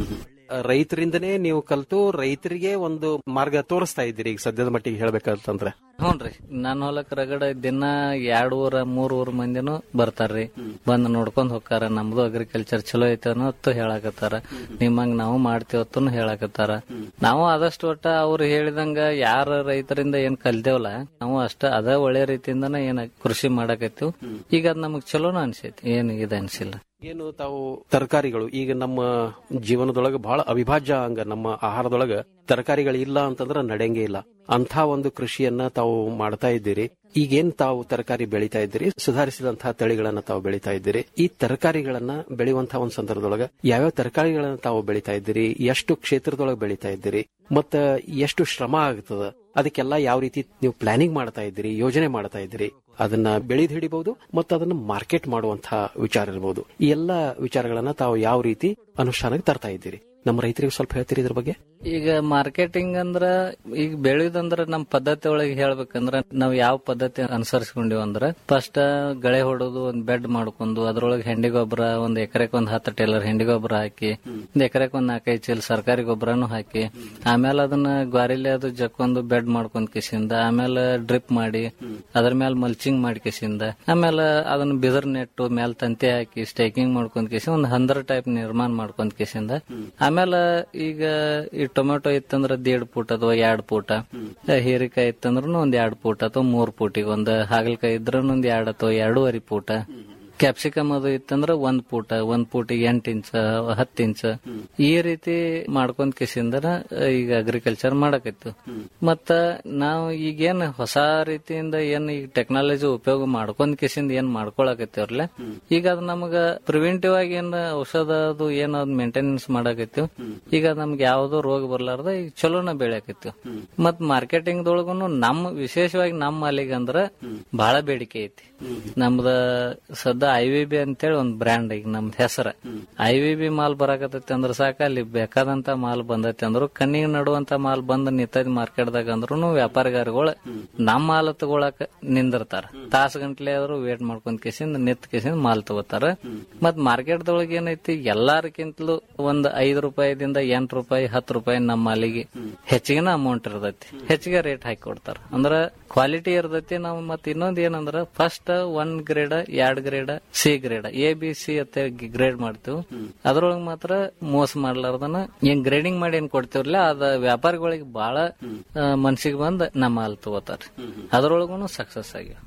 ರೈತರಿಂದನೇ ನೀವು ಕಲ್ತು ರೈತರಿಗೆ ಒಂದು ಮಾರ್ಗ ತೋರಿಸ್ತಾ ಇದ್ದೀರಿ ಈಗ ಸದ್ಯದ ಮಟ್ಟಿಗೆ ಹೇಳ್ಬೇಕಂತಂದ್ರೆ ಹ್ಞೂನ್ರಿ ನನ್ನ ಹೊಲಕ್ ರಗಡ ದಿನ ಎರಡ್ ಊರ ಮೂರ್ ಊರ್ ಮಂದಿನೂ ಬರ್ತಾರ್ರಿ ಬಂದ್ ನೋಡ್ಕೊಂಡ್ ಹೋಗ್ತಾರ ನಮ್ದು ಅಗ್ರಿಕಲ್ಚರ್ ಚಲೋ ಐತೆ ಅನ್ನೋತ್ತು ಹೇಳಾಕತ್ತಾರ ನಿಮ್ಮಂಗ್ ನಾವು ಮಾಡ್ತೇವತ್ತೂ ಹೇಳಾಕತ್ತಾರ ನಾವು ಆದಷ್ಟು ಒಟ್ಟ ಅವ್ರು ಹೇಳಿದಂಗ ಯಾರ ರೈತರಿಂದ ಏನ್ ಕಲ್ತೇವಲ್ಲ ನಾವು ಅಷ್ಟ ಅದ ಒಳ್ಳೆ ರೀತಿಯಿಂದನ ಏನ್ ಕೃಷಿ ಮಾಡಾಕತ್ತೀವ್ ಈಗ ಅದ್ ನಮಗ್ ಚಲೋನ ಅನ್ಸೈತಿ ಏನ್ ಇದ ಅನ್ಸಿಲ್ಲ ಏನು ತಾವು ತರಕಾರಿಗಳು ಈಗ ನಮ್ಮ ಜೀವನದೊಳಗ ಬಹಳ ಅವಿಭಾಜ್ಯ ಅಂಗ ನಮ್ಮ ಆಹಾರದೊಳಗ ತರಕಾರಿಗಳು ಇಲ್ಲ ಅಂತಂದ್ರ ನಡೆಯಂಗೆ ಇಲ್ಲ ಅಂತ ಒಂದು ಕೃಷಿಯನ್ನ ತಾವು ಮಾಡ್ತಾ ಇದ್ದೀರಿ ಈಗೇನ್ ತಾವು ತರಕಾರಿ ಬೆಳಿತಾ ಇದ್ದೀರಿ ಸುಧಾರಿಸಿದಂತಹ ತಳಿಗಳನ್ನ ತಾವು ಬೆಳಿತಾ ಇದ್ದೀರಿ ಈ ತರಕಾರಿಗಳನ್ನ ಬೆಳೆಯುವಂತಹ ಒಂದು ಸಂದರ್ಭದೊಳಗ ಯಾವ್ಯಾವ ತರಕಾರಿಗಳನ್ನ ತಾವು ಬೆಳಿತಾ ಇದ್ದೀರಿ ಎಷ್ಟು ಕ್ಷೇತ್ರದೊಳಗೆ ಬೆಳಿತಾ ಇದ್ದೀರಿ ಮತ್ತ ಎಷ್ಟು ಶ್ರಮ ಆಗ್ತದ ಅದಕ್ಕೆಲ್ಲ ಯಾವ ರೀತಿ ನೀವು ಪ್ಲಾನಿಂಗ್ ಮಾಡ್ತಾ ಇದ್ದೀರಿ ಯೋಜನೆ ಮಾಡ್ತಾ ಇದ್ದೀರಿ ಅದನ್ನ ಬೆಳೆದ್ ಹಿಡಿಬಹುದು ಮತ್ತು ಅದನ್ನ ಮಾರ್ಕೆಟ್ ಮಾಡುವಂತಹ ವಿಚಾರ ಇರಬಹುದು ಈ ಎಲ್ಲಾ ವಿಚಾರಗಳನ್ನ ತಾವು ಯಾವ ರೀತಿ ಅನುಷ್ಠಾನಕ್ಕೆ ತರ್ತಾ ಇದ್ದೀರಿ ನಮ್ಮ ರೈತರಿಗೆ ಸ್ವಲ್ಪ ಹೇಳ್ತೀರಿ ಇದ್ರ ಬಗ್ಗೆ ಈಗ ಮಾರ್ಕೆಟಿಂಗ್ ಅಂದ್ರ ಈಗ ಬೆಳೆಯುದಂದ್ರ ನಮ್ ಪದ್ಧತಿ ಒಳಗೆ ಹೇಳ್ಬೇಕಂದ್ರ ನಾವ್ ಯಾವ ಪದ್ಧತಿ ಅನುಸರಿಸ್ಕೊಂಡಿವ್ ಅಂದ್ರ ಫಸ್ಟ್ ಗಳೆ ಹೊಡೋದು ಒಂದ್ ಬೆಡ್ ಮಾಡ್ಕೊಂಡು ಅದ್ರೊಳಗೆ ಹೆಂಡಿ ಗೊಬ್ಬರ ಒಂದ್ ಎಕರೆಕ್ ಒಂದ್ ಹತ್ತು ಟೇಲರ್ ಹೆಂಡಿ ಗೊಬ್ಬರ ಹಾಕಿ ಒಂದ್ ಎಕರೆಕ್ ಒಂದ್ ನಾಲ್ಕೈದು ಚೀಲ ಸರ್ಕಾರಿ ಗೊಬ್ಬರನು ಹಾಕಿ ಆಮೇಲೆ ಅದನ್ನ ಗ್ವಾರಿಲೆ ಅದು ಜಕ್ಕೊಂದು ಬೆಡ್ ಮಾಡ್ಕೊಂಡ್ ಕಿಸಿಂದ ಆಮೇಲೆ ಡ್ರಿಪ್ ಮಾಡಿ ಅದ್ರ ಮೇಲೆ ಮಲ್ಚಿಂಗ್ ಮಾಡಿ ಕಿಸಿಂದ ಆಮೇಲೆ ಅದನ್ನ ಬಿದರ್ ನೆಟ್ಟು ಮೇಲ್ ತಂತಿ ಹಾಕಿ ಸ್ಟೇಕಿಂಗ್ ಮಾಡ್ಕೊಂಡ್ ಕಿಸಿ ಒಂದ್ ಹಂದರ್ ಟೈಪ್ ನಿರ್ಮಾಣ ಮಾಡ್ಕೊಂಡ್ ಕಿಸಿಂದ ಆಮೇಲೆ ಈಗ ಈ ಟೊಮೆಟೊ ಇತ್ತಂದ್ರ ದೇಡ್ ಫೂಟ್ ಅಥವಾ ಎರಡ್ ಫೂಟ ಹೀರಿಕಾಯಿ ಇತ್ತಂದ್ರೂ ಒಂದ್ ಎರಡ್ ಫೂಟ್ ಅಥವಾ ಮೂರ್ ಫೂಟಿಗೆ ಒಂದ್ ಹಾಗಲಕಾಯಿ ಇದ್ರ ಒಂದ್ ಎರಡ್ ಅಥವಾ ಎರಡೂವರೆ ಫೂಟ ಕ್ಯಾಪ್ಸಿಕಮ್ ಅದು ಇತ್ತಂದ್ರ ಒಂದ್ ಫೂಟ ಒಂದ್ ಫೂಟಿಗೆ ಎಂಟ್ ಇಂಚ್ ಹತ್ತು ಇಂಚ್ ಈ ರೀತಿ ಮಾಡ್ಕೊಂಡ್ ಕಿಸಿಂದನ ಈಗ ಅಗ್ರಿಕಲ್ಚರ್ ಮಾಡಕತ್ತು ಮತ್ತ ನಾವು ಈಗೇನ್ ಹೊಸ ರೀತಿಯಿಂದ ಏನ್ ಈಗ ಟೆಕ್ನಾಲಜಿ ಉಪಯೋಗ ಮಾಡ್ಕೊಂಡ್ ಕಿಸಿಂದ ಏನ್ ಮಾಡ್ಕೊಳಕತ್ತೇವ್ರಲ್ಲ ಈಗ ಅದ್ ನಮಗ ಪ್ರಿವೆಂಟಿವ್ ಆಗಿ ಏನ್ ಔಷಧ ಅದು ಏನ್ ಅದ್ ಮೇಂಟೆನೆನ್ಸ್ ಮಾಡಾಕತ್ತೀವ್ ಈಗ ನಮ್ಗೆ ಯಾವ್ದೋ ರೋಗ ಬರ್ಲಾರ್ದ ಈಗ ಚಲೋನ ಬೆಳೆಯಾಕತ್ತೀವ್ ಮತ್ ಮಾರ್ಕೆಟಿಂಗ್ ದೊಳಗುನು ನಮ್ ವಿಶೇಷವಾಗಿ ನಮ್ಮ ಮಾಲಿಗೆ ಅಂದ್ರ ಬಹಳ ಬೇಡಿಕೆ ಐತಿ ನಮ್ದ ಸದ್ದ ಐ ವಿ ಬಿ ಅಂತೇಳಿ ಒಂದ್ ಬ್ರ್ಯಾಂಡ್ ಈಗ ನಮ್ದ್ ಹೆಸರ ಐ ವಿ ಬಿ ಮಾಲ್ ಬರಾಕತೈತಿ ಅಂದ್ರ ಸಾಕ ಅಲ್ಲಿ ಬೇಕಾದಂತ ಮಾಲ್ ಬಂದೈತಿ ಅಂದ್ರು ಕಣ್ಣಿಗೆ ನಡುವಂತ ಮಾಲ್ ಬಂದ್ ನಿಂತೈತಿ ಮಾರ್ಕೆಟ್ದಾಗ ಅಂದ್ರೂ ವ್ಯಾಪಾರಿಗಾರಗಳು ನಮ್ಮ ಮಾಲ್ ತಗೊಳಕ ನಿಂದಿರ್ತಾರ ತಾಸ್ ಗಂಟ್ಲೆ ಆದ್ರೂ ವೇಟ್ ಮಾಡ್ಕೊಂಡ್ ಕೇಸಿಂದ ನಿತ್ ಕೇಸಿಂದ ಮಾಲ್ ತಗೋತಾರ ಮತ್ ಮಾರ್ಕೆಟ್ ದೊಳಗ ಏನೈತಿ ಎಲ್ಲಾರಕ್ಕಿಂತಲೂ ಒಂದ್ ಐದ್ ರೂಪಾಯಿದಿಂದ ಎಂಟ್ ರೂಪಾಯಿ ಹತ್ತು ರೂಪಾಯಿ ನಮ್ಮ ಮಾಲಿಗೆ ಹೆಚ್ಚಿಗೆನ ಅಮೌಂಟ್ ಇರ್ತೈತಿ ಹೆಚ್ಚಿಗೆ ರೇಟ್ ಹಾಕಿ ಕೊಡ್ತಾರ ಅಂದ್ರ ಕ್ವಾಲಿಟಿ ಇರ್ತೈತಿ ನಾವು ಮತ್ ಇನ್ನೊಂದ್ ಏನಂದ್ರ ಫಸ್ಟ್ ಒನ್ ಗ್ರೇಡ್ ಎರಡ್ grade C grade A B C ಅಂತ ಗ್ರೇಡ್ ಮಾಡ್ತೀವಿ ಅದ್ರೊಳಗ ಮಾತ್ರ ಮೋಸ ಮಾಡ್ಲಾರ್ದನ ಏನ್ ಗ್ರೇಡಿಂಗ್ ಮಾಡಿ ಏನ್ ಕೊಡ್ತೀವ್ರಲ್ಲ ಅದ ವ್ಯಾಪಾರಿಗಳಿಗೆ ಬಹಳ ಮನ್ಸಿಗೆ ಬಂದ್ ನಮ್ಮ ಮಾಲ್ ತಗೋತಾರ ಅದ್ರೊಳಗೂ ಸಕ್ಸಸ್ ಆಗ್ಯಾವ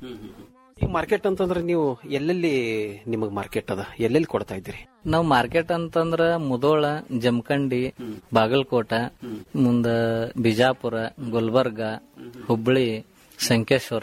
ಈ ಮಾರ್ಕೆಟ್ ಅಂತಂದ್ರೆ ನೀವು ಎಲ್ಲೆಲ್ಲಿ ನಿಮಗ್ ಮಾರ್ಕೆಟ್ ಅದ ಎಲ್ಲೆಲ್ಲಿ ಕೊಡ್ತಾ ಇದ್ದೀರಿ ನಾವ್ ಮಾರ್ಕೆಟ್ ಅಂತಂದ್ರ ಮುದೋಳ ಜಮಖಂಡಿ ಬಾಗಲಕೋಟ ಮುಂದ ಬಿಜಾಪುರ ಗುಲ್ಬರ್ಗ ಹುಬ್ಳಿ ಸಂಕೇಶ್ವರ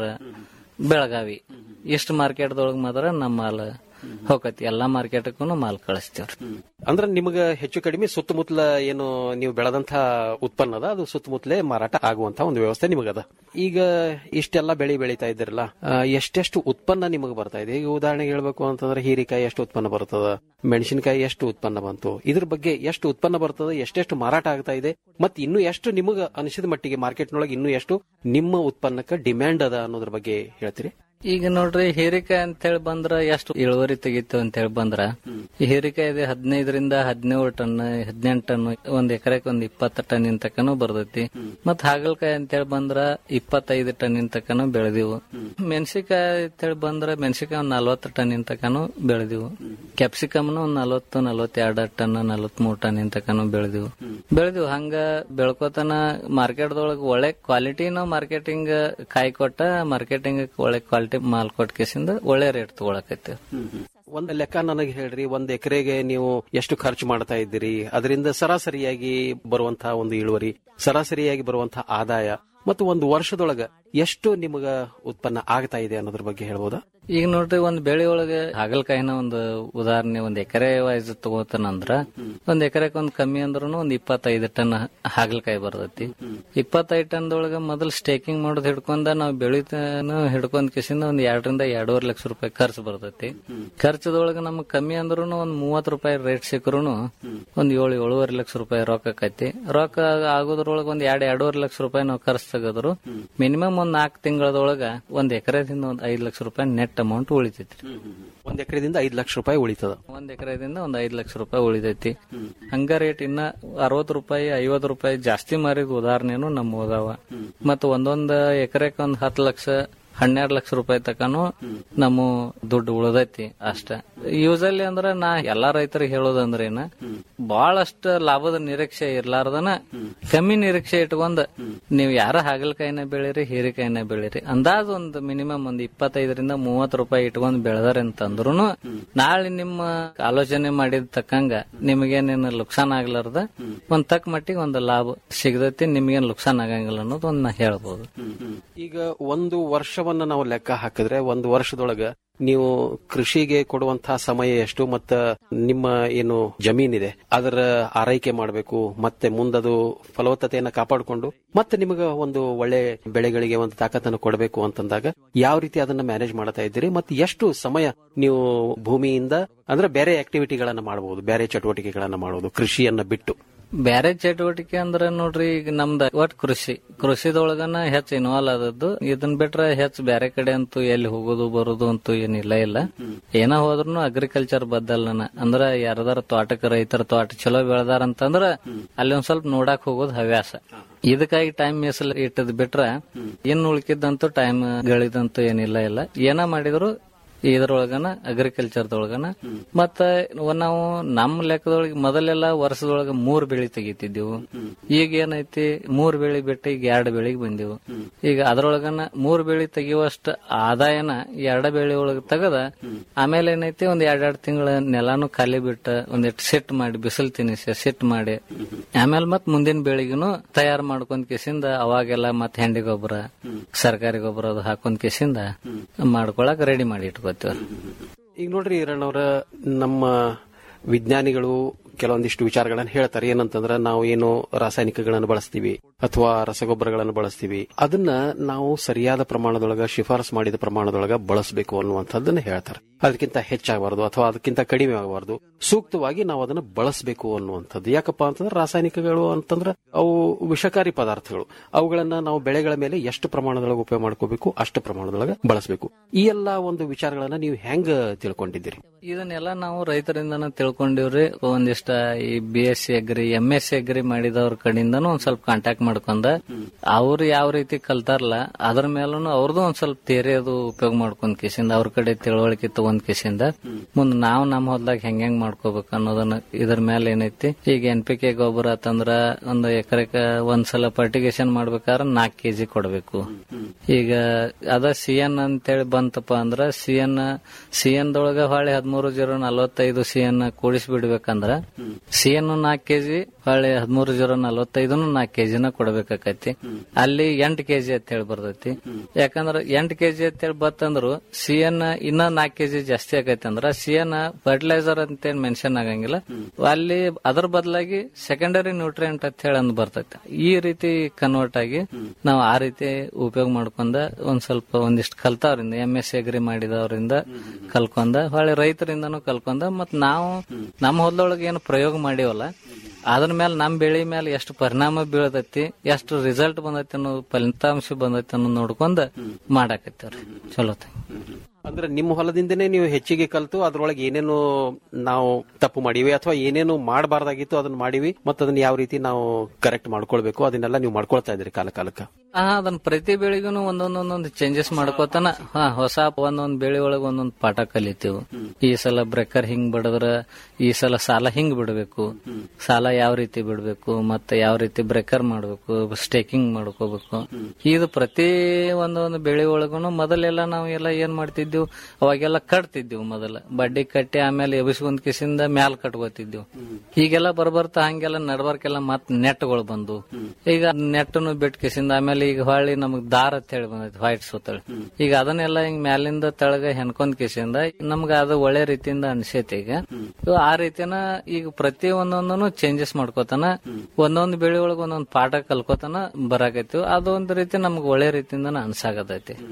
ಬೆಳಗಾವಿ ಇಷ್ಟು ಮಾರ್ಕೆಟ್ದೊಳಗ ಮಾತ್ರ ನಮ್ಮ ಮಾಲ್ ಹೋಗತಿ ಎಲ್ಲಾ ಮಾರ್ಕೆಟ್ಗೂ ಮಾಲ್ ಕಳಿಸ್ತೇವ್ರಿ ಅಂದ್ರ ನಿಮಗ ಹೆಚ್ಚು ಕಡಿಮೆ ಸುತ್ತಮುತ್ತಲ ಏನು ನೀವು ಬೆಳೆದಂತ ಉತ್ಪನ್ನ ಅದ ಅದು ಸುತ್ತಮುತ್ತಲೇ ಮಾರಾಟ ಆಗುವಂತ ಒಂದು ವ್ಯವಸ್ಥೆ ನಿಮಗದ ಈಗ ಇಷ್ಟೆಲ್ಲ ಬೆಳೆ ಬೆಳೀತಾ ಇದ್ದೀರಲ್ಲ ಆ, ಎಷ್ಟೆಷ್ಟು ಉತ್ಪನ್ನ ನಿಮಗೆ ಬರ್ತಾ ಇದೆ ಈಗ ಉದಾಹರಣೆಗೆ ಹೇಳ್ಬೇಕು ಅಂತಂದ್ರೆ ಹೀರಿಕಾಯಿ ಎಷ್ಟು ಉತ್ಪನ್ನ ಬರ್ತದ ಮೆಣಸಿನಕಾಯಿ ಎಷ್ಟು ಉತ್ಪನ್ನ ಬಂತು ಇದ್ರ ಬಗ್ಗೆ ಎಷ್ಟು ಉತ್ಪನ್ನ ಬರ್ತದ ಎಷ್ಟೆಷ್ಟು ಮಾರಾಟ ಆಗ್ತಾ ಇದೆ ಮತ್ತೆ ಇನ್ನು ಎಷ್ಟು ನಿಮಗ ಅನಿಸಿದ ಮಟ್ಟಿಗೆ ಮಾರ್ಕೆಟ್ನೊಳಗೆ ಇನ್ನು ಎಷ್ಟು ನಿಮ್ಮ ಉತ್ಪನ್ನಕ್ಕೆ ಡಿಮ್ಯಾಂಡ್ ಅದ ಅನ್ನೋದ್ರ ಬಗ್ಗೆ ಹೇಳ್ತೀರಿ ಈಗ ನೋಡ್ರಿ ಹೀರಿಕಾಯಿ ಅಂತ ಹೇಳಿ ಬಂದ್ರ ಎಷ್ಟು ಇಳುವರಿ ತೆಗಿತು ಅಂತ ಹೇಳಿ ಬಂದ್ರ ಈ ಹೀರಿಕಾಯಿ ಇದೆ ಹದಿನೈದರಿಂದ ಹದಿನೇಳು ಟನ್ ಹದಿನೆಂಟು ಟನ್ ಒಂದ್ ಎಕರೆಕ್ ಒಂದ್ ಇಪ್ಪತ್ತು ಟನ್ ತಕನು ಬರ್ತೈತಿ ಮತ್ ಹಾಗಲಕಾಯಿ ಅಂತ ಹೇಳಿ ಬಂದ್ರ ಇಪ್ಪತ್ತೈದು ಟನ್ ತಕನು ಬೆಳೆದಿವು ಮೆಣಸಿಕಾಯಿ ಅಂತ ಹೇಳಿ ಬಂದ್ರ ಮೆಣಸಿಕಾಯಿ ಒಂದ್ ನಲ್ವತ್ತು ಟನ್ ತಕನು ಬೆಳೆದಿವು ಕ್ಯಾಪ್ಸಿಕಮ್ನು ಒಂದ್ ನಲ್ವತ್ತು ನಲ್ವತ್ತೆರಡು ಟನ್ ನಲ್ವತ್ಮೂರು ಟನ್ ತಕನು ಬೆಳೆದಿವು ಬೆಳೆದಿವು ಹಂಗ ಬೆಳ್ಕೋತನ ಮಾರ್ಕೆಟ್ದೊಳಗ ಒಳ್ಳೆ ಕ್ವಾಲಿಟಿನ ಮಾರ್ಕೆಟಿಂಗ್ ಕಾಯಿ ಕೊಟ್ಟ ಮಾರ್ಕೆಟಿಂಗ್ ಒಳ್ಳೆ ಕ್ವಾಲಿಟಿ ಮಾಲ್ ಕೊಟ್ಟ ಕೇಸಿಂದ ಒಳ್ಳೆ ರೇಟ್ ತಗೊಳಕೈತಿ ಒಂದ್ ಲೆಕ್ಕ ನನಗೆ ಹೇಳ್ರಿ ಒಂದ್ ಎಕರೆಗೆ ನೀವು ಎಷ್ಟು ಖರ್ಚು ಮಾಡ್ತಾ ಇದ್ದೀರಿ ಅದರಿಂದ ಸರಾಸರಿಯಾಗಿ ಬರುವಂತಹ ಒಂದು ಇಳುವರಿ ಸರಾಸರಿಯಾಗಿ ಬರುವಂತಹ ಆದಾಯ ಮತ್ತು ಒಂದು ವರ್ಷದೊಳಗ ಎಷ್ಟು ನಿಮಗ ಉತ್ಪನ್ನ ಆಗ್ತಾ ಇದೆ ಅನ್ನೋದ್ರ ಬಗ್ಗೆ ಹೇಳ್ಬೋದಾ ಈಗ ನೋಡ್ರಿ ಒಂದ್ ಬೆಳೆ ಒಳಗೆ ಹಾಗಲಕಾಯಿನ ಒಂದು ಉದಾಹರಣೆ ಒಂದ್ ಎಕರೆ ವೈಸ್ ತಗೋತಾನಂದ್ರ ಒಂದ್ ಎಕರೆಕ್ ಒಂದ್ ಕಮ್ಮಿ ಅಂದ್ರೂ ಒಂದ್ ಇಪ್ಪತ್ತೈದು ಟನ್ ಹಾಗಲಕಾಯಿ ಬರ್ತೈತಿ ಇಪ್ಪತ್ತೈದು ಟನ್ ಒಳಗ ಮೊದಲ್ ಸ್ಟೇಕಿಂಗ್ ಮಾಡೋದ್ ಹಿಡ್ಕೊಂಡ ನಾವ್ ಬೆಳಿತಾನ ಹಿಡ್ಕೊಂಡ್ ಕಿಸಿಂದ ಒಂದ್ ಎರಡರಿಂದ ಎರಡೂವರೆ ಲಕ್ಷ ರೂಪಾಯಿ ಖರ್ಚು ಬರ್ತೈತಿ ಖರ್ಚದೊಳಗ ನಮ್ಗ್ ಕಮ್ಮಿ ಅಂದ್ರೂ ಒಂದ್ ಮೂವತ್ ರೂಪಾಯಿ ರೇಟ್ ಸಿಕ್ಕರೂ ಒಂದ್ ಏಳು ಏಳುವರೆ ಲಕ್ಷ ರೂಪಾಯಿ ರೊಕ್ಕ ಆಕೈತಿ ರೊಕ್ಕ ಆಗೋದ್ರೊಳಗ ಒಂದ್ ಎರಡ್ ಎರಡೂವರೆ ಲಕ್ಷ ರೂಪಾಯಿ ನಾವು ಖರ್ಚು ತೆಗೆದ್ರು ಮಿನಿಮಮ್ ಒಂದ್ ನಾಲ್ಕು ತಿಂಗಳದೊಳಗ ಒಂದ್ ಎಕರೆದಿಂದ ಒಂದ್ ಐದ್ ಲಕ್ಷ ರೂಪಾಯಿ ನೆಟ್ ಇಷ್ಟ ಅಮೌಂಟ್ ಉಳಿತೈತಿ ಒಂದ್ ಎಕರೆದಿಂದ ಐದ್ ಲಕ್ಷ ರೂಪಾಯಿ ಉಳಿತದ ಒಂದ್ ಎಕರೆದಿಂದ ಒಂದ್ ಐದ್ ಲಕ್ಷ ರೂಪಾಯಿ ಉಳಿತೈತಿ ಹಂಗ ರೇಟ್ ಇನ್ನ ಅರವತ್ ರೂಪಾಯಿ ಐವತ್ ರೂಪಾಯಿ ಜಾಸ್ತಿ ಮಾರಿದ ಉದಾಹರಣೆನು ನಮ್ಮ ಅದಾವ ಮತ್ತ ಒಂದೊಂದ್ ಎಕರೆಕ್ ಒಂದ್ ಹತ್ತು ಲಕ್ಷ ಹನ್ನೆರಡು ಲಕ್ಷ ರೂಪಾಯಿ ತಕನು ನಮ್ಮ ದುಡ್ಡು ಉಳ್ದೈತಿ ಅಷ್ಟ ಯೂಸಲಿ ಅಂದ್ರ ನಾ ಎಲ್ಲಾ ರೈತರಿಗೆ ಹೇಳೋದಂದ್ರ ಏನ ಬಹಳಷ್ಟ ಲಾಭದ ನಿರೀಕ್ಷೆ ಇರ್ಲಾರ್ದನ ಕಮ್ಮಿ ನಿರೀಕ್ಷೆ ಇಟ್ಕೊಂಡ್ ನೀವ್ ಯಾರ ಹಾಗಲಕಾಯಿನ ಬೆಳಿರಿ ಹೀರೆಕಾಯಿನ ಬೆಳಿರಿ ಅಂದಾಜ್ ಒಂದ್ ಮಿನಿಮಮ್ ಒಂದ್ ಇಪ್ಪತ್ತೈದರಿಂದ ಮೂವತ್ ರೂಪಾಯಿ ಇಟ್ಕೊಂಡ್ ಬೆಳೆದಾರೆ ಅಂತಂದ್ರುನು ನಾಳೆ ನಿಮ್ಮ ಆಲೋಚನೆ ಮಾಡಿದ ತಕ್ಕಂಗ ನಿಮಗೇನೇನು ಲುಕ್ಸಾನ್ ಆಗ್ಲಾರ್ದ ಒಂದ್ ತಕ್ಕ ಮಟ್ಟಿಗೆ ಒಂದ್ ಲಾಭ ಸಿಗದೈತಿ ನಿಮ್ಗೇನ್ ಲುಕ್ಸಾನ್ ಆಗಂಗಿಲ್ಲ ಅನ್ನೋದು ಒಂದ್ ನಾ ಹೇಳ್ಬೋದು ಈಗ ಒಂದು ವರ್ಷವನ್ನ ನಾವು ಲೆಕ್ಕ ಹಾಕಿದ್ರೆ ಒಂದು ವರ್ಷದೊಳಗ ನೀವು ಕೃಷಿಗೆ ಕೊಡುವಂತಹ ಸಮಯ ಎಷ್ಟು ಮತ್ತ ನಿಮ್ಮ ಏನು ಜಮೀನಿದೆ ಅದರ ಆರೈಕೆ ಮಾಡಬೇಕು ಮತ್ತೆ ಮುಂದದು ಫಲವತ್ತತೆಯನ್ನ ಕಾಪಾಡಿಕೊಂಡು ಮತ್ತೆ ನಿಮಗೆ ಒಂದು ಒಳ್ಳೆ ಬೆಳೆಗಳಿಗೆ ಒಂದು ತಾಕತ್ತನ್ನು ಕೊಡಬೇಕು ಅಂತಂದಾಗ ಯಾವ ರೀತಿ ಅದನ್ನ ಮ್ಯಾನೇಜ್ ಮಾಡ್ತಾ ಇದ್ದೀರಿ ಮತ್ತೆ ಎಷ್ಟು ಸಮಯ ನೀವು ಭೂಮಿಯಿಂದ ಅಂದ್ರೆ ಬೇರೆ ಆಕ್ಟಿವಿಟಿಗಳನ್ನ ಮಾಡಬಹುದು ಬೇರೆ ಚಟುವಟಿಕೆಗಳನ್ನ ಮಾಡಬಹುದು ಕೃಷಿಯನ್ನ ಬಿಟ್ಟು ಬ್ಯಾರೆ ಚಟುವಟಿಕೆ ಅಂದ್ರ ನೋಡ್ರಿ ಈಗ ನಮ್ದ ಒಟ್ ಕೃಷಿ ಕೃಷಿದೊಳಗನ ಹೆಚ್ಚು ಇನ್ವಾಲ್ವ್ ಆದದ್ದು ಇದನ್ ಬಿಟ್ರೆ ಹೆಚ್ಚು ಬ್ಯಾರೆ ಕಡೆ ಅಂತೂ ಎಲ್ಲಿ ಹೋಗೋದು ಬರೋದು ಅಂತೂ ಏನಿಲ್ಲ ಇಲ್ಲ ಏನ ಹೋದ್ರು ಅಗ್ರಿಕಲ್ಚರ್ ಬದ್ದಲ್ನ ಅಂದ್ರ ಯಾರದಾರ ತೋಟಕ್ಕೆ ರೈತರ ತೋಟ ಚಲೋ ಬೆಳೆದಾರ ಅಂತಂದ್ರ ಅಲ್ಲಿ ಒಂದ್ ಸ್ವಲ್ಪ ನೋಡಾಕ್ ಹೋಗೋದು ಹವ್ಯಾಸ ಇದಕ್ಕಾಗಿ ಟೈಮ್ ಮೀಸಲು ಇಟ್ಟದ್ ಬಿಟ್ರ ಇನ್ ಉಳ್ಕಿದ್ದಂತೂ ಟೈಮ್ ಗಳಿದಂತೂ ಏನಿಲ್ಲ ಇಲ್ಲ ಏನ ಮಾಡಿದ್ರು ಇದ್ರೊಳಗನ ಅಗ್ರಿಕಲ್ಚರ್ದೊಳಗನ ಮತ್ತ ನಾವು ನಮ್ಮ ಲೆಕ್ಕದೊಳಗೆ ಮೊದಲೆಲ್ಲ ವರ್ಷದೊಳಗ ಮೂರ್ ಬೆಳಿ ತೆಗಿತಿದ್ದೆವು ಈಗ ಏನೈತಿ ಮೂರ್ ಬೆಳಿ ಬಿಟ್ಟು ಈಗ ಎರಡ್ ಬೆಳಿಗ್ ಬಂದೆವು ಈಗ ಅದ್ರೊಳಗನ ಮೂರ್ ಬೆಳಿ ತೆಗಿಯುವಷ್ಟ ಆದಾಯನ ಎರಡ ಬೆಳಿ ಒಳಗ ತೆಗದ ಆಮೇಲೆ ಏನೈತಿ ಒಂದ್ ಎರಡ್ ಎರಡ್ ತಿಂಗಳ ನೆಲಾನು ಖಾಲಿ ಬಿಟ್ಟ ಒಂದಿಟ್ಟು ಸೆಟ್ ಮಾಡಿ ಬಿಸಿಲು ತಿನ್ನಿಸಿ ಸೆಟ್ ಮಾಡಿ ಆಮೇಲೆ ಮತ್ ಮುಂದಿನ ಬೆಳಿಗ್ನು ತಯಾರು ಮಾಡ್ಕೊಂಡ್ ಕಿಸಿಂದ ಅವಾಗೆಲ್ಲ ಮತ್ ಹೆಂಡಿ ಗೊಬ್ಬರ ಸರ್ಕಾರಿ ಗೊಬ್ಬರ ಅದು ಹಾಕೊಂಡ್ ಕಿಸಿಂದ ಮಾಡ್ಕೊಳಕ್ ರೆಡಿ ಮಾಡಿ ಇಟ್ಕೋತೀವಿ ಈಗ ನೋಡ್ರಿ ಈರಣ್ಣವ್ರ ನಮ್ಮ ವಿಜ್ಞಾನಿಗಳು ಕೆಲವೊಂದಿಷ್ಟು ವಿಚಾರಗಳನ್ನ ಹೇಳ್ತಾರೆ ಏನಂತಂದ್ರ ನಾವು ಏನು ರಾಸಾಯನಿಕಗಳನ್ನು ಬಳಸ್ತೀವಿ ಅಥವಾ ರಸಗೊಬ್ಬರಗಳನ್ನು ಬಳಸ್ತೀವಿ ಅದನ್ನ ನಾವು ಸರಿಯಾದ ಪ್ರಮಾಣದೊಳಗ ಶಿಫಾರಸು ಮಾಡಿದ ಪ್ರಮಾಣದೊಳಗ ಬಳಸಬೇಕು ಅನ್ನುವಂಥದ್ದನ್ನ ಹೇಳ್ತಾರೆ ಅದಕ್ಕಿಂತ ಹೆಚ್ಚಾಗಬಾರದು ಅಥವಾ ಅದಕ್ಕಿಂತ ಕಡಿಮೆ ಆಗಬಾರದು ಸೂಕ್ತವಾಗಿ ನಾವು ಅದನ್ನ ಬಳಸಬೇಕು ಅನ್ನುವಂಥದ್ದು ಯಾಕಪ್ಪ ಅಂತಂದ್ರೆ ರಾಸಾಯನಿಕಗಳು ಅಂತಂದ್ರೆ ಅವು ವಿಷಕಾರಿ ಪದಾರ್ಥಗಳು ಅವುಗಳನ್ನ ನಾವು ಬೆಳೆಗಳ ಮೇಲೆ ಎಷ್ಟು ಪ್ರಮಾಣದೊಳಗೆ ಉಪಯೋಗ ಮಾಡ್ಕೋಬೇಕು ಅಷ್ಟು ಪ್ರಮಾಣದೊಳಗೆ ಬಳಸಬೇಕು ಈ ಎಲ್ಲಾ ಒಂದು ವಿಚಾರಗಳನ್ನ ನೀವು ಹೆಂಗ್ ತಿಳ್ಕೊಂಡಿದ್ದೀರಿ ಇದನ್ನೆಲ್ಲ ನಾವು ರೈತರಿಂದನ ತಿಳ್ಕೊಂಡಿವ್ರಿ ಒಂದಿಷ್ಟ ಈ B S C agri M S C agri ಮಾಡಿದವ್ರ ಕಡೆಯಿಂದನೂ ಒಂದ್ ಸ್ವಲ್ಪ ಕಾಂಟ್ಯಾಕ್ಟ್ ಮಾಡ್ಕೊಂಡ ಅವ್ರು ಯಾವ ರೀತಿ ಕಲ್ತಾರಲ್ಲ ಅದ್ರ ಮೇಲೂ ಅವ್ರದ್ದು ಒಂದ್ ಸ್ವಲ್ಪ ತೇರೆ ಅದು ಉಪಯೋಗ ಮಾಡ್ಕೊಂಡ್ ಕಿಸಿಂದ ಅವ್ರ ಕಡೆ ತಿಳುವಳಿಕೆ ತಗೊಂಡ್ ಕಿಸಿಂದ ಮುಂದ್ ನಾವ್ ನಮ್ಮ ಹೊಲ್ದಾಗ ಹೆಂಗ್ ಹೆಂಗ್ ಮಾಡ್ಕೋಬೇಕು ಅನ್ನೋದನ್ನ ಇದ್ರ ಮೇಲೆ ಏನೈತಿ ಈಗ ಎನ್ ಪಿ ಕೆ ಗೊಬ್ಬರ ಅಂತಂದ್ರ ಒಂದು ಎಕರೆಕ ಒಂದ್ಸಲ ಫರ್ಟಿಗೇಷನ್ ಮಾಡ್ಬೇಕಾದ್ರೆ ನಾಲ್ಕು ಕೆಜಿ ಕೊಡ್ಬೇಕು ಈಗ ಅದ ಸಿ ಎನ್ ಅಂತೇಳಿ ಬಂತಪ್ಪ ಅಂದ್ರ ಸಿ ಎನ್ ಸಿ ಎನ್ ದೊಳಗ ಹೊಳೆ ಹದಿಮೂರು ಜೀರೋ ನಲವತ್ತೈದು ಸಿ ಎನ್ ಕೂಡಿಸಿ ಬಿಡ್ಬೇಕಂದ್ರ ಸಿ ಎನ್ ನಾಲ್ಕು ಕೆಜಿ ಹೊಳೆ ಹದಿಮೂರು ಜೀರೋ ನಲವತ್ತೈದನು ನಾಲ್ಕು ಕೆಜಿನ ಕೊಡ್ಬೇಕಾಕೈತಿ ಅಲ್ಲಿ ಎಂಟು ಕೆಜಿ ಅಂತ ಹೇಳಿ ಬರ್ತೈತಿ ಯಾಕಂದ್ರ ಎಂಟು ಕೆಜಿ ಅಂತ ಹೇಳಿ ಬತ್ತಂದ್ರು ಸಿ ಎನ್ ಇನ್ನ ನಾಲ್ಕು ಕೆಜಿ ಜಾಸ್ತಿ ಆಗೈತಿ ಅಂದ್ರ ಸಿ ಎನ್ ಫರ್ಟಿಲೈಸರ್ ಅಂತೇಳಿ ಮೆನ್ಷನ್ ಆಗಂಗಿಲ್ಲ ಅಲ್ಲಿ ಅದ್ರ ಬದಲಾಗಿ ಸೆಕೆಂಡರಿ ನ್ಯೂಟ್ರಿಯೆಂಟ್ ಅಂತ ಹೇಳಿ ಅಂದ್ ಬರ್ತೈತಿ ಈ ರೀತಿ ಕನ್ವರ್ಟ್ ಆಗಿ ನಾವು ಆ ರೀತಿ ಉಪಯೋಗ ಮಾಡ್ಕೊಂಡ ಒಂದ್ ಸ್ವಲ್ಪ ಒಂದಿಷ್ಟು ಕಲ್ತಾವ್ರಿಂದ ಎಂ ಎಸ್ ಅಗ್ರಿ ಮಾಡಿದವರಿಂದ ಕಲ್ಕೊಂಡ ಹೊಳೆ ರೈತರಿಂದನೂ ಕಲ್ಕೊಂಡ ಮತ್ ನಾವು ನಮ್ಮ ಹೊಲದೊಳಗೆ ಏನು ಪ್ರಯೋಗ ಮಾಡಿವಲ್ಲ ಅದ್ರ ಮೇಲೆ ನಮ್ ಬೆಳಿ ಮೇಲೆ ಎಷ್ಟು ಪರಿಣಾಮ ಬೀಳತೈತಿ ಎಷ್ಟು ರಿಸಲ್ಟ್ ಬಂದೈತಿ ಅನ್ನೋ ಫಲಿತಾಂಶ ಬಂದೈತಿ ಅನ್ನೋ ನೋಡ್ಕೊಂಡ್ ಮಾಡಾಕತ್ತೇವ್ರಿ ಚಲೋ ಅಂದ್ರೆ ನಿಮ್ಮ ಹೊಲದಿಂದನೇ ನೀವು ಹೆಚ್ಚಿಗೆ ಕಲ್ತು ಅದ್ರೊಳಗೆ ಏನೇನು ನಾವು ತಪ್ಪು ಮಾಡಿವಿ ಅಥವಾ ಏನೇನು ಮಾಡಬಾರ್ದಾಗಿತ್ತು ಅದನ್ನ ಮಾಡಿವಿ ಮತ್ತೆ ಅದನ್ನ ಯಾವ ರೀತಿ ನಾವು ಕರೆಕ್ಟ್ ಮಾಡ್ಕೊಳ್ಬೇಕು ಅದನ್ನೆಲ್ಲ ನೀವು ಮಾಡ್ಕೊಳ್ತಾ ಇದ್ರಿ ಕಾಲ ಕಾಲಕ್ಕ ಹಾ ಅದನ್ನ ಪ್ರತಿ ಬೆಳಿಗೂ ಒಂದೊಂದ್ ಒಂದೊಂದ್ ಚೇಂಜಸ್ ಮಾಡ್ಕೋತಾನ ಹಾ ಹೊಸ ಒಂದೊಂದ್ ಬೆಳಿ ಒಳಗ ಒಂದೊಂದ್ ಪಾಠ ಕಲಿತೀವಿ ಈ ಸಲ ಬ್ರೇಕರ್ ಹಿಂಗ್ ಬಿಡದ್ರ ಈ ಸಲ ಸಾಲ ಹಿಂಗ್ ಬಿಡಬೇಕು ಸಾಲ ಯಾವ ರೀತಿ ಬಿಡಬೇಕು ಮತ್ತೆ ಯಾವ ರೀತಿ ಬ್ರೇಕರ್ ಮಾಡ್ಬೇಕು ಸ್ಟೇಕಿಂಗ್ ಮಾಡ್ಕೋಬೇಕು ಇದು ಪ್ರತಿ ಒಂದೊಂದು ಬೆಳೆ ಒಳಗುನು ಮೊದಲೆಲ್ಲ ನಾವು ಎಲ್ಲ ಏನ್ ಮಾಡ್ತಿದ್ವಿ ಅವಾಗೆಲ್ಲ ಕಟ್ತಿದ್ವಿ ಮೊದಲ ಬಡ್ಡಿ ಕಟ್ಟಿ ಆಮೇಲೆ ಎಬಿಸ್ಕೊಂಡ್ ಕಿಸಿಂದ ಮ್ಯಾಲ್ ಕಟ್ಕೋತಿದ್ವಿ ಹೀಗೆಲ್ಲ ಬರ್ಬರ್ತಾ ಹಂಗೆಲ್ಲ ನಡ್ಬರ್ಕೆಲ್ಲ ಮತ್ ನೆಟ್ಗಳು ಬಂದು ಈಗ ನೆಟ್ಟನು ಬಿಟ್ ಕಿಸಿಂದ ಆಮೇಲೆ ಈಗ ಹೊಳ್ಳಿ ನಮಗ್ ದಾರ ಅಂತ ಹೇಳಿ ಬಂದೈತಿ ವೈಟ್ ಸುತ್ತಳಿ ಈಗ ಅದನ್ನೆಲ್ಲ ಹಿಂಗ್ ಮ್ಯಾಲಿಂದ ತೆಳಗ ಹೆಣ್ಕೊಂಡ್ ಕಿಸಿಂದ ನಮ್ಗ ಅದು ಒಳ್ಳೆ ರೀತಿಯಿಂದ ಅನ್ಸೈತಿ ಈಗ ಇವ್ ಆ ರೀತಿನ ಈಗ ಪ್ರತಿ ಒಂದೊಂದನು ಚೇಂಜಸ್ ಮಾಡ್ಕೋತಾನ ಒಂದೊಂದ್ ಬೆಳೆ ಒಳಗ ಒಂದೊಂದ್ ಪಾಠ ಕಲ್ಕೋತಾನ ಬರಾಕೈತಿ ಅದೊಂದ್ ರೀತಿ ನಮ್ಗೆ ಒಳ್ಳೆ ರೀತಿಯಿಂದ ಅನ್ಸಾಗತೈತಿ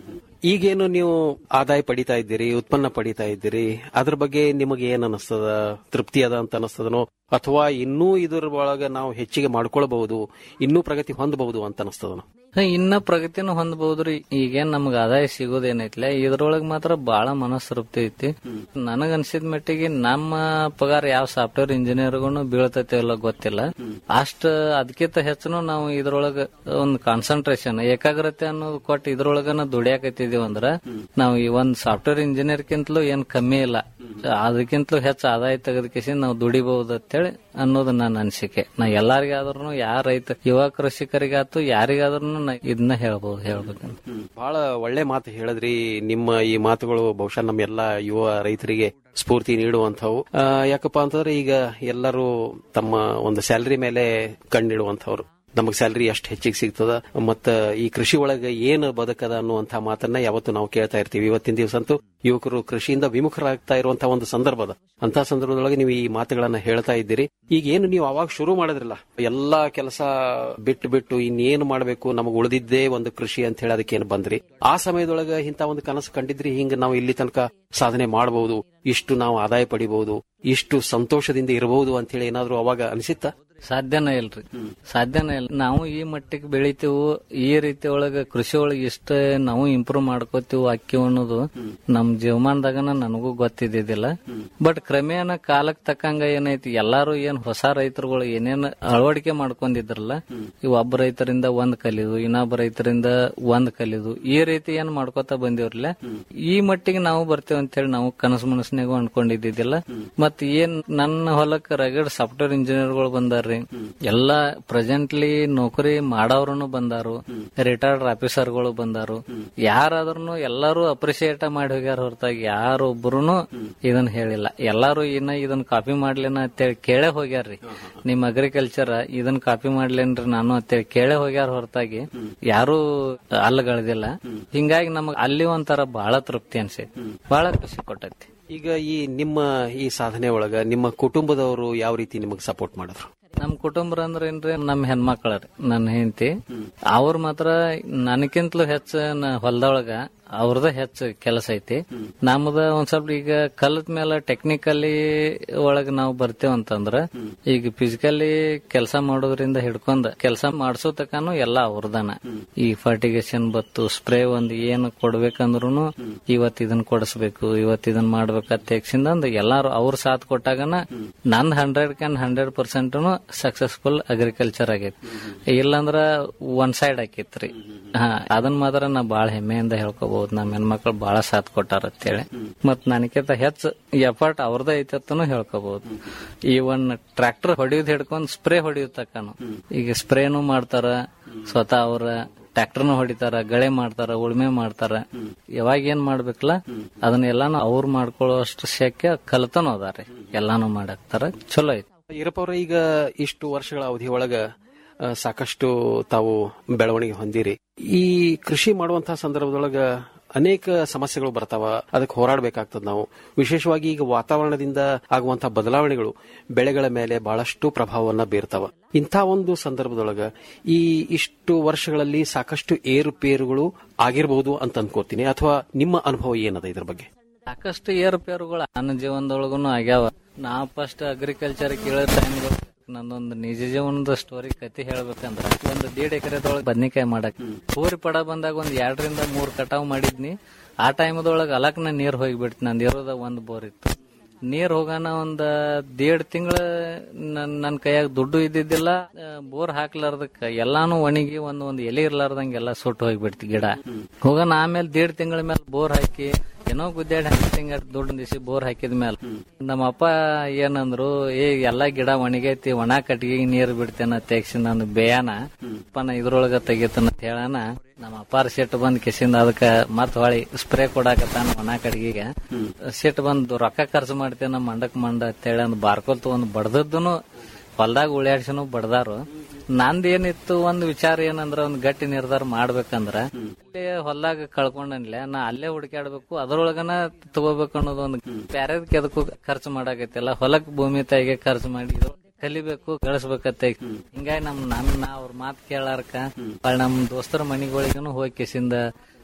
ಈಗೇನು ನೀವು ಆದಾಯ ಪಡಿತಾ ಇದ್ದೀರಿ ಉತ್ಪನ್ನ ಪಡಿತಾ ಇದ್ದೀರಿ ಅದ್ರ ಬಗ್ಗೆ ನಿಮಗೆ ಏನ್ ಅನಿಸ್ತದ ತೃಪ್ತಿ ಅದ ಅಂತ ಅನಿಸ್ತದನೋ ಅಥವಾ ಇನ್ನೂ ಇದ್ರ ಒಳಗ ನಾವು ಹೆಚ್ಚಿಗೆ ಮಾಡ್ಕೊಳ್ಬಹುದು ಇನ್ನೂ ಪ್ರಗತಿ ಹೊಂದಬಹುದು ಅಂತ ಅನಿಸ್ತದನೋ ಹ, ಇನ್ನ ಪ್ರಗತಿನೂ ಹೊಂದಬಹುದ್ರಿ ಈಗೇನ್ ನಮ್ಗ ಆದಾಯ ಸಿಗೋದೇನೈತ್ಲೆ ಇದ್ರೊಳಗ್ ಮಾತ್ರ ಬಹಳ ಮನಸ್ತೃಪ್ತಿ ಐತಿ ನನಗ ಅನ್ಸಿದ ಮಟ್ಟಿಗೆ ನಮ್ಮ ಪಗಾರ ಯಾವ ಸಾಫ್ಟ್ವೇರ್ ಇಂಜಿನಿಯರ್ಗೂ ಬೀಳ್ತೈತೆ ಇಲ್ಲ ಗೊತ್ತಿಲ್ಲ ಅಷ್ಟ ಅದಕ್ಕಿಂತ ಹೆಚ್ಚುನು ನಾವು ಇದ್ರೊಳಗ ಒಂದು ಕಾನ್ಸಂಟ್ರೇಷನ್ ಏಕಾಗ್ರತೆ ಅನ್ನೋದು ಕೊಟ್ಟು ಇದ್ರೊಳಗನ ದುಡಿಯಾಕತ್ತಿದೀವಿ ಅಂದ್ರ ನಾವು ಈ ಒಂದ್ ಸಾಫ್ಟ್ವೇರ್ ಇಂಜಿನಿಯರ್ಕಿಂತಲೂ ಏನ್ ಕಮ್ಮಿ ಇಲ್ಲ ಅದಕ್ಕಿಂತಲೂ ಹೆಚ್ಚು ಆದಾಯ ತೆಗೆದಕಿಸಿ ನಾವು ದುಡಿಬಹುದು ಅಂತೇಳಿ ಅನ್ನೋದು ನನ್ನ ಅನಿಸಿಕೆ ನಾ ಎಲ್ಲಾರಿಗಾದ್ರೂ ಯಾರ ರೈತ ಯುವ ಕೃಷಿಕರಿಗಾತು ಯಾರಿಗಾದ್ರೂ ನಾ ಇದನ್ನ ಹೇಳ್ಬೋದು ಹೇಳ್ಬೇಕಂತ ಬಹಳ ಒಳ್ಳೆ ಮಾತು ಹೇಳಿದ್ರಿ ನಿಮ್ಮ ಈ ಮಾತುಗಳು ಬಹುಶಃ ನಮ್ಮ ಎಲ್ಲಾ ಯುವ ರೈತರಿಗೆ ಸ್ಫೂರ್ತಿ ನೀಡುವಂತವು ಆ, ಯಾಕಪ್ಪ ಅಂತಂದ್ರೆ ಈಗ ಎಲ್ಲರೂ ತಮ್ಮ ಒಂದು ಸ್ಯಾಲರಿ ಮೇಲೆ ಕಣ್ಣಿಡುವಂತವ್ರು ನಮಗ್ ಸ್ಯಾಲರಿ ಎಷ್ಟು ಹೆಚ್ಚಿಗೆ ಸಿಗ್ತದ ಮತ್ತ ಈ ಕೃಷಿ ಒಳಗೆ ಏನು ಬದುಕದ ಅನ್ನುವಂತ ಮಾತನ್ನ ಯಾವತ್ತು ನಾವು ಕೇಳ್ತಾ ಇರ್ತೀವಿ ಇವತ್ತಿನ ದಿವಸ ಅಂತೂ ಯುವಕರು ಕೃಷಿಯಿಂದ ವಿಮುಖರಾಗ್ತಾ ಇರುವಂತಹ ಒಂದು ಸಂದರ್ಭದ ಅಂತ ಸಂದರ್ಭದೊಳಗೆ ನೀವು ಈ ಮಾತುಗಳನ್ನ ಹೇಳ್ತಾ ಇದ್ದೀರಿ ಈಗ ಏನು ನೀವು ಅವಾಗ ಶುರು ಮಾಡಿದ್ರಲ್ಲ ಎಲ್ಲಾ ಕೆಲಸ ಬಿಟ್ಟು ಬಿಟ್ಟು ಇನ್ನೇನು ಮಾಡಬೇಕು ನಮಗ್ ಉಳಿದಿದ್ದೇ ಒಂದು ಕೃಷಿ ಅಂತ ಹೇಳಿ ಅದಕ್ಕೇನು ಬಂದ್ರಿ ಆ ಸಮಯದೊಳಗ ಇಂತ ಒಂದು ಕನಸು ಕಂಡಿದ್ರಿ ಹಿಂಗ ನಾವು ಇಲ್ಲಿ ತನಕ ಸಾಧನೆ ಮಾಡಬಹುದು ಇಷ್ಟು ನಾವು ಆದಾಯ ಪಡಿಬಹುದು ಇಷ್ಟು ಸಂತೋಷದಿಂದ ಇರಬಹುದು ಅಂತ ಹೇಳಿ ಏನಾದ್ರು ಅವಾಗ ಅನಿಸಿತ್ತ ಸಾಧ್ಯನೇ ಇಲ್ರಿ ಸಾಧ್ಯನೇ ಇಲ್ಲ ನಾವು ಈ ಮಟ್ಟಿಗೆ ಬೆಳಿತೀವು ಈ ರೀತಿ ಒಳಗ ಕೃಷಿ ಒಳಗ ಇಷ್ಟ ನಾವು ಇಂಪ್ರೂವ್ ಮಾಡ್ಕೋತೀವಿ ಅಕ್ಕಿ ಅನ್ನೋದು ನಮ್ ಜೀವಮಾನದಾಗನ ನನಗೂ ಗೊತ್ತಿದ್ದಿದ್ದಿಲ್ಲ ಬಟ್ ಕ್ರಮೇಣ ಕಾಲಕ್ ತಕ್ಕಂಗ ಏನೈತಿ ಎಲ್ಲಾರು ಏನ್ ಹೊಸ ರೈತರುಗಳು ಏನೇನ್ ಅಳವಡಿಕೆ ಮಾಡ್ಕೊಂಡಿದ್ರಲ್ಲ ಇವ್ ಒಬ್ಬ ರೈತರಿಂದ ಒಂದ್ ಕಲಿದು ಇನ್ನೊಬ್ಬ ರೈತರಿಂದ ಒಂದ್ ಕಲಿದು ಈ ರೀತಿ ಏನ್ ಮಾಡ್ಕೋತಾ ಬಂದಿವ್ರಲ್ಲ ಈ ಮಟ್ಟಿಗೆ ನಾವು ಬರ್ತೇವೆ ಅಂತ ಹೇಳಿ ನಾವು ಕನಸು ಮನಸ್ಸಿನಾಗೂ ಅನ್ಕೊಂಡಿದ್ದಿದ್ದಿಲ್ಲ ಮತ್ ಏನ್ ನನ್ನ ಹೊಲಕ್ ರಗಡ್ ಸಾಫ್ಟ್ವೇರ್ ಇಂಜಿನಿಯರ್ಗಳು ಬಂದಾರ್ರಿ ಎಲ್ಲಾ ಪ್ರೆಸೆಂಟ್ಲಿ ನೌಕರಿ ಮಾಡೋರು ಬಂದಾರು ರಿಟೈರ್ಡ್ ಆಫೀಸರ್ಗಳು ಬಂದಾರು ಯಾರಾದ್ರೂ ಎಲ್ಲಾರು ಅಪ್ರಿಶಿಯೇಟ್ ಮಾಡಿ ಹೋಗ್ಯಾರ ಹೊರತಾಗಿ ಯಾರೊಬ್ಬರು ಇದನ್ನ ಹೇಳಿಲ್ಲ ಎಲ್ಲಾರು ಇನ್ನ ಇದನ್ನ ಕಾಪಿ ಮಾಡ್ಲೇನ ಅಂತೇಳಿ ಕೇಳೇ ಹೋಗ್ಯಾರ್ರಿ ನಿಮ್ ಅಗ್ರಿಕಲ್ಚರ್ ಇದನ್ನ ಕಾಪಿ ಮಾಡ್ಲೇನ್ರಿ ನಾನು ಅಂತೇಳಿ ಕೇಳೇ ಹೋಗ್ಯಾರ ಹೊರತಾಗಿ ಯಾರು ಅಲ್ಲಗಳಿದಿಲ್ಲ ಹಿಂಗಾಗಿ ನಮಗ್ ಅಲ್ಲಿ ಒಂಥರ ಬಹಳ ತೃಪ್ತಿ ಅನ್ಸೈತಿ ಬಹಳ ಖುಷಿ ಕೊಟ್ಟೈತಿ ಈಗ ಈ ನಿಮ್ಮ ಈ ಸಾಧನೆ ಒಳಗ ನಿಮ್ಮ ಕುಟುಂಬದವರು ಯಾವ ರೀತಿ ನಿಮಗೆ ಸಪೋರ್ಟ್ ಮಾಡಿದ್ರು ನಮ್ ಕುಟುಂಬ ಅಂದ್ರೆ ಏನ್ರಿ ನಮ್ ಹೆಣ್ಮಕ್ಳರಿ ನನ್ನ ಹೆಂಡತಿ ಅವ್ರ ಮಾತ್ರ ನನಗಿಂತಲೂ ಹೆಚ್ಚು ಹೊಲದೊಳಗ ಅವ್ರದ ಹೆಚ್ಚು ಕೆಲಸ ಐತಿ ನಮ್ದ ಒಂದ್ ಸ್ವಲ್ಪ ಈಗ ಕಲತ್ ಮೇಲೆ ಟೆಕ್ನಿಕಲಿ ಒಳಗ ನಾವು ಬರ್ತೇವ್ ಅಂತಂದ್ರ ಈಗ ಫಿಸಿಕಲಿ ಕೆಲಸ ಮಾಡೋದ್ರಿಂದ ಹಿಡ್ಕೊಂಡ್ ಕೆಲಸ ಮಾಡ್ಸೋ ತಕಾನು ಎಲ್ಲಾ ಅವ್ರದನ ಈ ಫರ್ಟಿಗೇಷನ್ ಬತ್ತು ಸ್ಪ್ರೇ ಒಂದ್ ಏನ್ ಕೊಡ್ಬೇಕಂದ್ರೂ ಇವತ್ ಇದನ್ ಕೊಡಿಸ್ಬೇಕು ಇವತ್ ಇದನ್ ಮಾಡ್ಬೇಕಂತ ತೆಗ್ಸಿಂದ ಎಲ್ಲಾರು ಅವ್ರ ಸಾಥ್ ಕೊಟ್ಟಾಗನ ನಂದ್ hundred can hundred percent successful agriculture ಆಗೈತಿ ಇಲ್ಲಂದ್ರ ಒನ್ ಸೈಡ್ ಆಕೈತ್ರಿ ಹಾ ಅದನ್ ಮಾತ್ರ ನಾ ಬಾಳ ಹೆಮ್ಮೆಯಿಂದ ಹೇಳ್ಕೋಬಹುದು ನಮ್ಮ ಹೆಣ್ಮಕ್ಳು ಬಾಳ ಸಾಥ್ ಕೊಟ್ಟಾರ ಅಂತೇಳಿ ಮತ್ ನನಗಿಂತ ಹೆಚ್ಚು ಎಫರ್ಟ್ ಅವ್ರದ ಐತತ್ತನು ಹೇಳ್ಕೋಬಹುದು ಈ ಒಂದ್ ಟ್ರ್ಯಾಕ್ಟರ್ ಹೊಡಿಯೋದ್ ಹಿಡ್ಕೊಂಡ್ ಸ್ಪ್ರೇ ಹೊಡಿಯೋದ್ ತಕ್ಕನು ಈಗ ಸ್ಪ್ರೇನು ಮಾಡ್ತಾರ ಸ್ವತಃ ಅವ್ರ ಟ್ರ್ಯಾಕ್ಟರ್ನು ಹೊಡಿತಾರ ಗಳೆ ಮಾಡ್ತಾರ ಉಳ್ಮೆ ಮಾಡ್ತಾರ ಯಾವಾಗ ಏನ್ ಮಾಡ್ಬೇಕಲ್ಲ ಅದನ್ನ ಎಲ್ಲಾನು ಅವ್ರು ಮಾಡ್ಕೊಳ್ಳೋ ಅಷ್ಟು ಶಕ್ಯ ಕಲ್ತನು ಅದಾರಿ ಎಲ್ಲಾನು ಮಾಡಾಕ್ತಾರ ಚಲೋ ಐತಿ ಈರಪ್ಪ ಅವ್ರ ಈಗ ಇಷ್ಟು ವರ್ಷಗಳ ಅವಧಿ ಒಳಗ ಆ, ಸಾಕಷ್ಟು ತಾವು ಬೆಳವಣಿಗೆ ಹೊಂದಿರಿ ಈ ಕೃಷಿ ಮಾಡುವಂತಹ ಸಂದರ್ಭದೊಳಗ ಅನೇಕ ಸಮಸ್ಯೆಗಳು ಬರ್ತಾವ ಅದಕ್ಕೆ ಹೋರಾಡಬೇಕಾಗ್ತದ ನಾವು ವಿಶೇಷವಾಗಿ ಈಗ ವಾತಾವರಣದಿಂದ ಆಗುವಂತಹ ಬದಲಾವಣೆಗಳು ಬೆಳೆಗಳ ಮೇಲೆ ಬಹಳಷ್ಟು ಪ್ರಭಾವವನ್ನ ಬೀರ್ತಾವ ಇಂಥ ಒಂದು ಸಂದರ್ಭದೊಳಗ ಈ ಇಷ್ಟು ವರ್ಷಗಳಲ್ಲಿ ಸಾಕಷ್ಟು ಏರುಪೇರುಗಳು ಆಗಿರಬಹುದು ಅಂತ ಅನ್ಕೋತೀನಿ ಅಥವಾ ನಿಮ್ಮ ಅನುಭವ ಏನದ ಇದ್ರ ಬಗ್ಗೆ ಸಾಕಷ್ಟು ಏರುಪೇರುಗಳು ನನ್ನ ಜೀವನದೊಳಗುನು ಆಗ್ಯಾವ ನಾ ಫಸ್ಟ್ ಅಗ್ರಿಕಲ್ಚರ್ ಕೇಳೋ ಟೈಮ್ ನಂದೊಂದು ನಿಜ ಜೀವನದ ಸ್ಟೋರಿ ಕತಿ ಹೇಳ್ಬೇಕಂದ್ರ ಒಂದು ದೀಡ್ ಎಕರೆದೊಳಗೆ ಬದ್ನಿಕಾಯಿ ಮಾಡಕ್ ಊರಿ ಪಡ ಬಂದಾಗ ಒಂದ್ ಎರಡರಿಂದ ಮೂರ್ ಕಟಾವ್ ಮಾಡಿದ್ನಿ ಆ ಟೈಮದೊಳಗ ಅಲಕ್ನ ನೀರ್ ಹೋಗಿಬಿಡ್ತು ನಂದ್ ಇರೋದ ಒಂದ್ ಬೋರ್ ಇತ್ತು ನೀರ್ ಹೋಗಾನ ಒಂದ್ ದೇಡ್ ತಿಂಗಳ ನನ್ ನನ್ ಕೈಯಾಗ ದುಡ್ಡು ಇದ್ದಿದ್ದಿಲ್ಲ ಬೋರ್ ಹಾಕ್ಲಾರ್ದಕ್ಕ ಎಲ್ಲಾನು ಒಣಗಿ ಒಂದ್ ಒಂದ್ ಎಲೆ ಇರ್ಲಾರ್ದಂಗ ಎಲ್ಲಾ ಸುಟ್ಟು ಹೋಗ್ಬಿಡ್ತಿ ಗಿಡ ಹೋಗಾನ ಆಮೇಲೆ ದೇಡ್ ತಿಂಗಳ ಮೇಲೆ ಬೋರ್ ಹಾಕಿ ಏನೋ ಗುದ್ದಾಡಿ ಹಾಕಿಂಗ ದುಡ್ಡು ದಿಸಿ ಬೋರ್ ಹಾಕಿದ ಮೇಲೆ ನಮ್ಮ ಅಪ್ಪ ಏನಂದ್ರು ಏ ಎಲ್ಲಾ ಗಿಡ ಒಣಗೈತಿ ಒಣ ಕಟ್ಟಿಗೆ ನೀರ್ ಬಿಡ್ತೇನ ತೆಗ್ಸಿ ನಾನು ಬೇಯನ ಅಪ್ಪನ ಇದ್ರೊಳಗ ತೆಗಿತನ ಅಂತ ಹೇಳನ ನಮ್ಮ ಅಪ್ಪಾರ ಸಿಟ್ಟು ಬಂದ್ ಕಿಸಿಂದ ಅದಕ್ಕ ಮತ್ ಹೊಳಿ ಸ್ಪ್ರೇ ಕೊಡಾಕತ್ತಾನ ಒಣ ಕಟ್ಟಿಗೆಗೆ ಸಿಟ್ಟು ಬಂದು ರೊಕ್ಕ ಖರ್ಚು ಮಾಡ್ತೇನ ಮಂಡಕ್ ಮಂಡ ಅಂತೇಳಿ ಅಂದ್ ಬಾರ್ಕೊಲ್ತು ಒಂದ್ ಬಡ್ದದ್ದನು ಹೊಲ್ದಾಗ ಉಳ್ಯಾಡ್ಸನು ಬಡ್ದಾರು ನಂದ್ ಏನಿತ್ತು ಒಂದ್ ವಿಚಾರ ಏನಂದ್ರ ಒಂದ್ ಗಟ್ಟಿ ನಿರ್ಧಾರ ಮಾಡ್ಬೇಕಂದ್ರ ಅಲ್ಲೇ ಹೊಲ್ದಾಗ ಕಳ್ಕೊಂಡನ್ಲೆ ನಾ ಅಲ್ಲೇ ಹುಡುಕಾಡ್ಬೇಕು ಅದ್ರೊಳಗನ ತಗೋಬೇಕು ಅನ್ನೋದು ಒಂದು ಬ್ಯಾರೆದ್ ಕೆದಕ್ಕೂ ಖರ್ಚು ಮಾಡಾಕತ್ತಿಲ್ಲ ಹೊಲಕ್ ಭೂಮಿ ತಾಯಿಗೆ ಖರ್ಚು ಮಾಡಿ ಇದ್ರೊಳಗೆ ಕಲಿಬೇಕು ಗಳಿಸ್ಬೇಕತ್ತ ಹಿಂಗಾಗಿ ನಮ್ ನಮ್ ನಾ ಅವ್ರ ಮಾತ್ ಕೇಳಾರ್ಕ ಹೊಳ್ ನಮ್ ದೋಸ್ತರ ಮನಿಗಳಿಗೂ ಹೋಗಿ ಕಿಸಿಂದ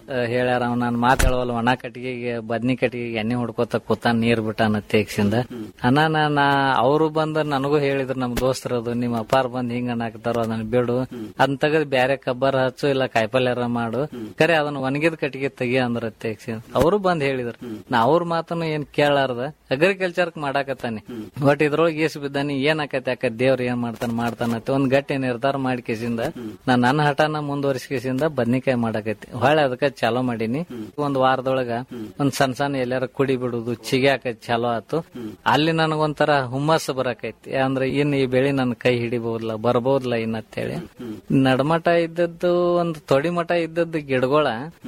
ಹೇಳ್ಯಾರ ಅವ್ ನಾನು ಮಾತಾಡವಲ್ಲ ಒಣ ಕಟ್ಟಿಗೆಗೆ ಬದ್ನಿ ಕಟ್ಟಿಗೆಗೆ ಎಣ್ಣೆ ಹೊಡ್ಕೋತ ಕೂತಾನ ನೀರ್ ಬಿಟ್ಟಾನ ತೇಗ್ಸಿಂದ ಅನ್ನ ನಾ ಅವರು ಬಂದ ನನಗೂ ಹೇಳಿದ್ರು ನಮ್ ದೋಸ್ತರದು ನಿಮ್ಮ ಅಪಾರ ಬಂದ್ ಹಿಂಗ ಅನ್ನಕತ್ತಾರ ಅದನ್ನ ಬಿಡು ಅದನ್ನ ತೆಗೆದ್ ಬ್ಯಾರೆ ಕಬ್ಬರ್ ಹಚ್ಚು ಇಲ್ಲ ಕಾಯಿಪಲ್ಯಾರ ಮಾಡು ಕರೆ ಅದನ್ನ ಒಣಗಿದ ಕಟ್ಟಿಗೆ ತೆಗಿ ಅಂದ್ರ ತೇಗ್ಸಿ ಅವರು ಬಂದ್ ಹೇಳಿದ್ರು ನಾ ಅವ್ರ ಮಾತನ್ನು ಏನ್ ಕೇಳಾರ್ದ ಅಗ್ರಿಕಲ್ಚರ್ ಮಾಡಾಕತ್ತಾನೆ ಬಟ್ ಇದ್ರೊಳಗೆ ಏಸ್ ಬಿದ್ದಾನಿ ಏನ್ ಆಕತಿ ಆಕ ದೇವ್ರ ಏನ್ ಮಾಡ್ತಾನ ಮಾಡ್ತಾನ ಅಂತ ಒಂದ್ ಗಟ್ಟಿ ನಿರ್ಧಾರ ಮಾಡಿ ಕೇಸಿಂದ ನಾ ನನ್ನ ಹಠನ ಮುಂದುವರಿಸಿಕೆಸಿಂದ ಬದ್ನಿಕಾಯಿ ಮಾಡಾಕೈತಿ ಹೊಳೆ ಅದಕ್ಕ ಚಾಲೋ ಮಾಡೀನಿ ಒಂದ್ ವಾರದೊಳಗ ಒಂದ್ ಸಣ್ಣ ಸಣ್ಣ ಎಲ್ಲಾರ ಕುಡಿ ಬಿಡುದು ಚಿಗೆ ಆಕೈತಿ ಚಾಲೋ ಆತು ಅಲ್ಲಿ ನನಗೊಂಥರ ಹುಮ್ಮಸ್ ಬರಾಕೈತಿ ಅಂದ್ರೆ ಇನ್ ಈ ಬೆಳಿ ನನ್ ಕೈ ಹಿಡಿಬಹುದ್ಲ ಬರ್ಬಹುದ್ಲ ಇನ್ನಂತೇಳಿ ನಡ್ಮಟ ಇದ್ದದ್ದು ಒಂದ್ ತೊಡಿ ಮಠ ಇದ್ದದ್ದು ಗಿಡಗಳ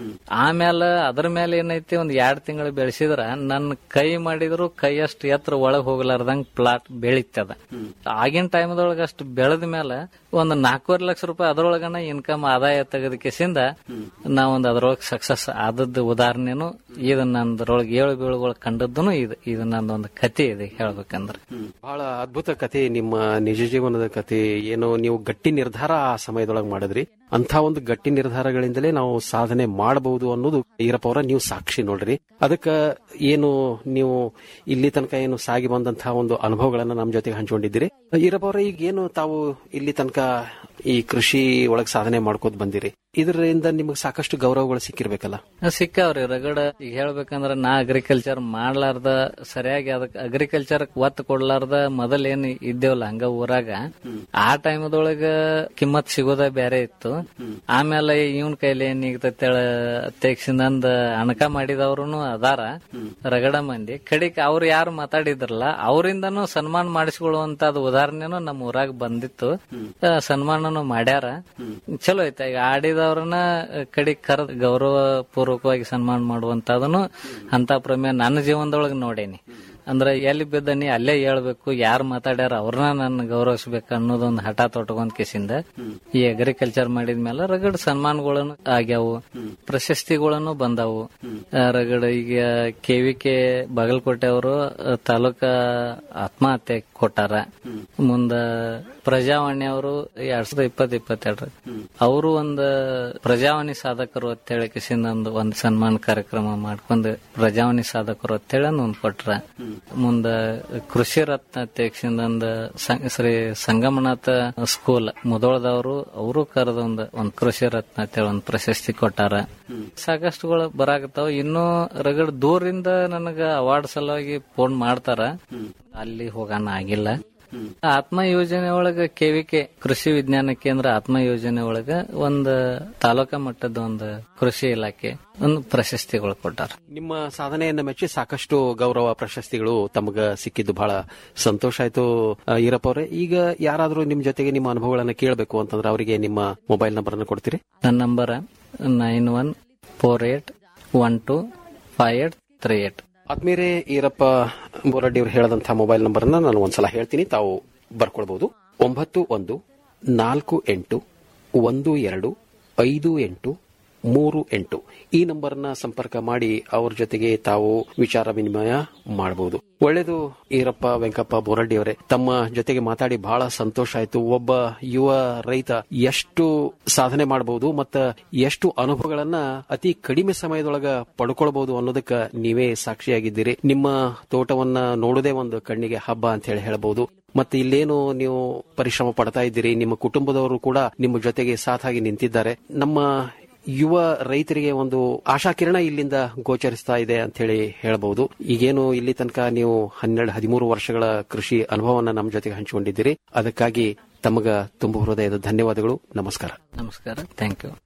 ಆಮೇಲೆ ಅದ್ರ ಮೇಲೆ ಏನೈತಿ ಒಂದ್ ಎರಡ್ ತಿಂಗಳು ಬೆಳೆಸಿದ್ರ ನನ್ನ ಕೈ ಮಾಡಿದ್ರು ಕೈ ಅಷ್ಟು ಎತ್ತರ ಒಳಗ್ ಹೋಗ್ಲಾರ್ದಂಗ್ ಪ್ಲಾಟ್ ಬೆಳಿತದ ಆಗಿನ ಟೈಮ್ದೊಳಗ ಅಷ್ಟು ಬೆಳೆದ ಮೇಲೆ ಒಂದ್ ನಾಲ್ಕೂವರೆ ಲಕ್ಷ ರೂಪಾಯಿ ಅದ್ರೊಳಗನ ಇನ್ಕಮ್ ಆದಾಯ ತೆಗೆದಕ್ಕೆಸಿಂದ ನಾವೊಂದ್ ಅದ್ರೊಳಗೆ ಸಕ್ಸಸ್ ಆದದ್ದು ಉದಾಹರಣೆನು ಇದು ನಂದ್ರೊಳಗೆ ಏಳು ಬೀಳುಗಳು ಕಂಡದ್ದು ಇದು ಇದು ನಂದೊಂದು ಕತೆ ಇದೆ ಹೇಳ್ಬೇಕಂದ್ರೆ ಬಹಳ ಅದ್ಭುತ ಕಥೆ ನಿಮ್ಮ ನಿಜ ಜೀವನದ ಕಥೆ ಏನು ನೀವು ಗಟ್ಟಿ ನಿರ್ಧಾರ ಆ ಸಮಯದೊಳಗೆ ಮಾಡಿದ್ರಿ ಅಂತ ಒಂದು ಗಟ್ಟಿ ನಿರ್ಧಾರಗಳಿಂದಲೇ ನಾವು ಸಾಧನೆ ಮಾಡಬಹುದು ಅನ್ನೋದು ಈರಪ್ಪ ಅವರ ನೀವು ಸಾಕ್ಷಿ ನೋಡ್ರಿ ಅದಕ್ಕ ಏನು ನೀವು ಇಲ್ಲಿ ತನಕ ಏನು ಸಾಗಿ ಬಂದಂತಹ ಒಂದು ಅನುಭವಗಳನ್ನ ನಮ್ಮ ಜೊತೆಗೆ ಹಂಚಿಕೊಂಡಿದ್ದೀರಿ ಈರಪ್ಪ ಅವರ ಈಗ ಏನು ತಾವು ಇಲ್ಲಿ ತನಕ ಈ ಕೃಷಿ ಒಳಗ್ ಸಾಧನೆ ಮಾಡ್ಕೋತ ಬಂದಿರಿ ಇದರಿಂದ ನಿಮಗೆ ಸಾಕಷ್ಟು ಗೌರವಗಳು ಸಿಕ್ಕಿರ್ಬೇಕಲ್ಲ ಸಿಕ್ಕಾವ್ರಿ ರಗಡ ಈಗ ಹೇಳ್ಬೇಕಂದ್ರ ನಾ ಅಗ್ರಿಕಲ್ಚರ್ ಮಾಡ್ಲಾರ್ದ ಸರಿಯಾಗಿ ಅದಕ್ ಅಗ್ರಿಕಲ್ಚರ್ ಒತ್ತು ಕೊಡ್ಲಾರ್ದ ಮೊದಲ್ ಏನ್ ಇದ್ದೇವಲ್ಲ ಹಂಗ ಊರಾಗ ಆ ಟೈಮದೊಳಗ ಕಿಮ್ಮತ್ ಸಿಗೋದ ಬೇರೆ ಇತ್ತು ಆಮೇಲೆ ಇವನ್ ಕೈಲಿ ಏನ್ ಈಗತೇಳ ತೆಗ್ಸಿಂದಂದ ಅಣಕ ಮಾಡಿದವ್ರುನು ಅದಾರ ರಗಡ ಮಂದಿ ಕಡಿಕ್ ಅವ್ರು ಯಾರು ಮಾತಾಡಿದ್ರಲ್ಲ ಅವರಿಂದನೂ ಸನ್ಮಾನ ಮಾಡಿಸ್ಕೊಳ್ಳುವಂತದ್ ಉದಾಹರಣೆನು ನಮ್ಮ ಊರಾಗ ಬಂದಿತ್ತು ಆ, ಸನ್ಮಾನನು ಮಾಡ್ಯಾರ ಚಲೋ ಐತೆ ಈಗ ಆಡಿದವ್ರನ್ನ ಕಡಿ ಕರೆದ್ ಗೌರವ ಪೂರ್ವಕವಾಗಿ ಸನ್ಮಾನ ಮಾಡುವಂತದನ್ನು ಅಂತ ಪ್ರಮೇಯ ನನ್ನ ಜೀವನದೊಳಗೆ ನೋಡೇನಿ ಅಂದ್ರೆ ಎಲ್ಲಿ ಬಿದ್ದನಿ ಅಲ್ಲೇ ಹೇಳ್ಬೇಕು ಯಾರು ಮಾತಾಡ್ಯಾರ ಅವ್ರನ್ನ ನಾನು ಗೌರವಿಸ್ಬೇಕು ಅನ್ನೋದೊಂದು ಹಠ ತೊಟ್ಕೊಂಡ್ ಕೇಸಿಂದ ಈ ಅಗ್ರಿಕಲ್ಚರ್ ಮಾಡಿದ್ಮೇಲೆ ರಗಡ್ ಸನ್ಮಾನಗಳನ್ನು ಆಗ್ಯಾವು ಪ್ರಶಸ್ತಿಗಳನ್ನು ಬಂದಾವು ಆ, ರಗಡ್ ಈಗ ಕೆವಿಕೆ ಬಾಗಲಕೋಟೆ ಅವರು ತಾಲೂಕ ಆತ್ಮಹತ್ಯೆ ಕೊಟ್ಟಾರ ಮುಂದ ಪ್ರಜಾವಾಣಿ ಅವರು ಎರಡ್ ಸಾವಿರದ ಇಪ್ಪತ್ ಇಪ್ಪತ್ತೆರಡು ಅವರು ಒಂದು ಪ್ರಜಾವಾಣಿ ಸಾಧಕರು ಅಂತ ಹೇಳಿ ಕಿಸಿಂದ ಒಂದು ಒಂದ್ ಸನ್ಮಾನ ಕಾರ್ಯಕ್ರಮ ಮಾಡ್ಕೊಂಡು ಪ್ರಜಾವಾಣಿ ಸಾಧಕರು ಅಂತ ಹೇಳಿ ಒಂದ್ ಕೊಟ್ರ ಮುಂದ ಕೃಷಿ ರತ್ನ ತೆಗ್ಸಿಂದ ಒಂದು ಸಂ- ಶ್ರೀ ಸಂಗಮನಾಥ ಸ್ಕೂಲ್ ಮುದೋಳದವರು ಅವರು ಕರೆದ ಒಂದು ಒಂದ್ ಕೃಷಿ ರತ್ನ ಅಂತ ಹೇಳಿ ಒಂದ್ ಪ್ರಶಸ್ತಿ ಕೊಟ್ಟಾರ ಸಾಕಷ್ಟುಗಳು ಬರಾಕತ್ತಾವ ಇನ್ನೂ ರಗಡ್ ದೂರಿಂದ ನನಗ ಅವಾರ್ಡ್ ಸಲುವಾಗಿ ಫೋನ್ ಮಾಡ್ತಾರ ಅಲ್ಲಿ ಹೋಗಾನ ಆಗಿಲ್ಲ ಆತ್ಮ ಯೋಜನೆ ಒಳಗ ಕೆವಿಕೆ ಕೃಷಿ ವಿಜ್ಞಾನ ಕೇಂದ್ರ ಆತ್ಮ ಯೋಜನೆ ಒಳಗ ಒಂದ್ ತಾಲೂಕಾ ಮಟ್ಟದ ಒಂದು ಕೃಷಿ ಇಲಾಖೆ ಒಂದು ಪ್ರಶಸ್ತಿಗಳು ಕೊಟ್ಟಾರ ನಿಮ್ಮ ಸಾಧನೆಯನ್ನ ಮೆಚ್ಚಿ ಸಾಕಷ್ಟು ಗೌರವ ಪ್ರಶಸ್ತಿಗಳು ತಮಗ ಸಿಕ್ಕಿದ್ದು ಬಹಳ ಸಂತೋಷ ಆಯ್ತು ಆ, ಈರಪ್ಪ ಅವರೇ ಈಗ ಯಾರಾದ್ರೂ ನಿಮ್ ಜೊತೆಗೆ ನಿಮ್ಮ ಅನುಭವಗಳನ್ನ ಕೇಳಬೇಕು ಅಂತಂದ್ರೆ ಅವರಿಗೆ ನಿಮ್ಮ ಮೊಬೈಲ್ ನಂಬರ್ ಅನ್ನು ಕೊಡ್ತೀರಿ ನನ್ನ number nine one four eight one two five eight three eight ಆದ್ಮೇಲೆ ಈರಪ್ಪ ಬೋರಡ್ಡಿ ಅವರು ಹೇಳದಂತಹ ಮೊಬೈಲ್ ನಂಬರ್ ಅನ್ನ ನಾನು ಒಂದ್ಸಲ ಹೇಳ್ತೀನಿ ತಾವು ಬರ್ಕೊಳ್ಬಹುದು ಒಂಬತ್ತು ಒಂದು ನಾಲ್ಕು ಎಂಟು ಒಂದು ಎರಡು ಐದು ಎಂಟು ಮೂರು ಎಂಟು ಈ ನಂಬರ್ನ ಸಂಪರ್ಕ ಮಾಡಿ ಅವ್ರ ಜೊತೆಗೆ ತಾವು ವಿಚಾರ ವಿನಿಮಯ ಮಾಡಬಹುದು ಒಳ್ಳೇದು ಈರಪ್ಪ ವೆಂಕಪ್ಪ ಬೋರಡ್ಡಿ ಅವರೇ ತಮ್ಮ ಜೊತೆಗೆ ಮಾತಾಡಿ ಬಹಳ ಸಂತೋಷ ಆಯ್ತು ಒಬ್ಬ ಯುವ ರೈತ ಎಷ್ಟು ಸಾಧನೆ ಮಾಡಬಹುದು ಮತ್ತ ಎಷ್ಟು ಅನುಭವಗಳನ್ನ ಅತಿ ಕಡಿಮೆ ಸಮಯದೊಳಗ ಪಡ್ಕೊಳ್ಬಹುದು ಅನ್ನೋದಕ್ಕ ನೀವೇ ಸಾಕ್ಷಿಯಾಗಿದ್ದೀರಿ ನಿಮ್ಮ ತೋಟವನ್ನ ನೋಡುದೇ ಒಂದು ಕಣ್ಣಿಗೆ ಹಬ್ಬ ಅಂತ ಹೇಳಿ ಹೇಳಬಹುದು ಮತ್ತೆ ಇಲ್ಲೇನು ನೀವು ಪರಿಶ್ರಮ ಪಡ್ತಾ ಇದ್ದೀರಿ ನಿಮ್ಮ ಕುಟುಂಬದವರು ಕೂಡ ನಿಮ್ಮ ಜೊತೆಗೆ ಸಾಥಾಗಿ ನಿಂತಿದ್ದಾರೆ ನಮ್ಮ ಯುವ ರೈತರಿಗೆ ಒಂದು ಆಶಾಕಿರಣ ಇಲ್ಲಿಂದ ಗೋಚರಿಸ್ತಾ ಇದೆ ಅಂತ ಹೇಳಿ ಹೇಳಬಹುದು ಈಗೇನು ಇಲ್ಲಿ ತನಕ ನೀವು ಹನ್ನೆರಡು ಹದಿಮೂರು ವರ್ಷಗಳ ಕೃಷಿ ಅನುಭವವನ್ನ ನಮ್ಮ ಜೊತೆಗೆ ಹಂಚಿಕೊಂಡಿದ್ದೀರಿ ಅದಕ್ಕಾಗಿ ತಮಗ ತುಂಬ ಹೃದಯದ ಧನ್ಯವಾದಗಳು ನಮಸ್ಕಾರ ನಮಸ್ಕಾರ ಥ್ಯಾಂಕ್ ಯು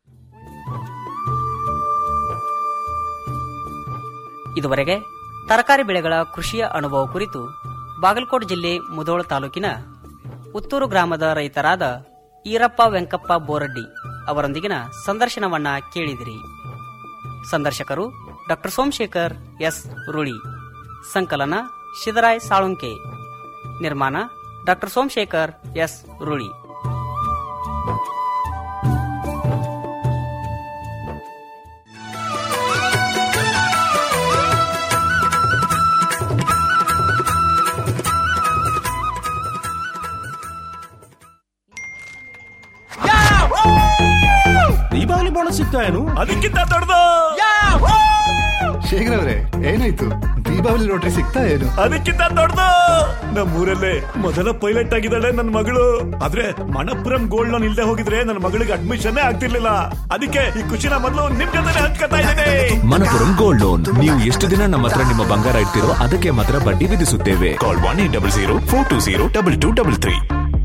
ಇದುವರೆಗೆ ತರಕಾರಿ ಬೆಳೆಗಳ ಕೃಷಿಯ ಅನುಭವ ಕುರಿತು ಬಾಗಲಕೋಟೆ ಜಿಲ್ಲೆ ಮುಧೋಳ ತಾಲೂಕಿನ ಉತ್ತೂರು ಗ್ರಾಮದ ರೈತರಾದ ಈರಪ್ಪ ವೆಂಕಪ್ಪ ಬೋರಡ್ಡಿ ಅವರೊಂದಿಗಿನ ಸಂದರ್ಶನವನ್ನ ಕೇಳಿದಿರಿ ಸಂದರ್ಶಕರು ಡಾಕ್ಟರ್ ಸೋಮಶೇಖರ್ ಎಸ್ ರುಳಿ ಸಂಕಲನ ಶಿದರಾಯ್ ಸಾಳುಂಕೆ ನಿರ್ಮಾಣ doctor Somashekhar S Ruli Deepavali bonus ಸಿಗ್ತಾ ಏನು ಅದಕ್ಕಿಂತ ದೊಡ್ಡದು ಶೇಖರ್ ಅವ್ರೆ ಏನಾಯ್ತು ದೀಪಾವಳಿ ಲಾಟ್ರಿ ಸಿಗ್ತಾ ಏನು ಅದಕ್ಕಿಂತ ದೊಡ್ಡದು ನಮ್ಮೂರಲ್ಲೇ ಮೊದಲ ಪೈಲಟ್ ಆಗಿದ್ದಾಳೆ ನನ್ನ ಮಗಳು ಆದ್ರೆ ಮಣಪುರಂ ಗೋಲ್ಡ್ ಲೋನ್ ಇಲ್ದೆ ಹೋಗಿದ್ರೆ ನನ್ನ ಮಗಳಿಗೆ ಅಡ್ಮಿಷನ್ ಆಗ್ತಿರ್ಲಿಲ್ಲ ಅದಕ್ಕೆ ಈ ಖುಷಿನ ಮೊದಲು ನಿಮ್ ಜೊತೆ ಹಂಚ್ಕೊತಾ ಇದ್ದೇನೆ ಮನಪುರಂ ಗೋಲ್ಡ್ ಲೋನ್ ನೀವು ಎಷ್ಟು ದಿನ ನಮ್ಮ ಹತ್ರ ನಿಮ್ಮ ಬಂಗಾರ ಇಡ್ತಿರೋ ಅದಕ್ಕೆ ಮಾತ್ರ ಬಡ್ಡಿ ವಿಧಿಸುತ್ತೇವೆ call one eight double zero four two zero double two double three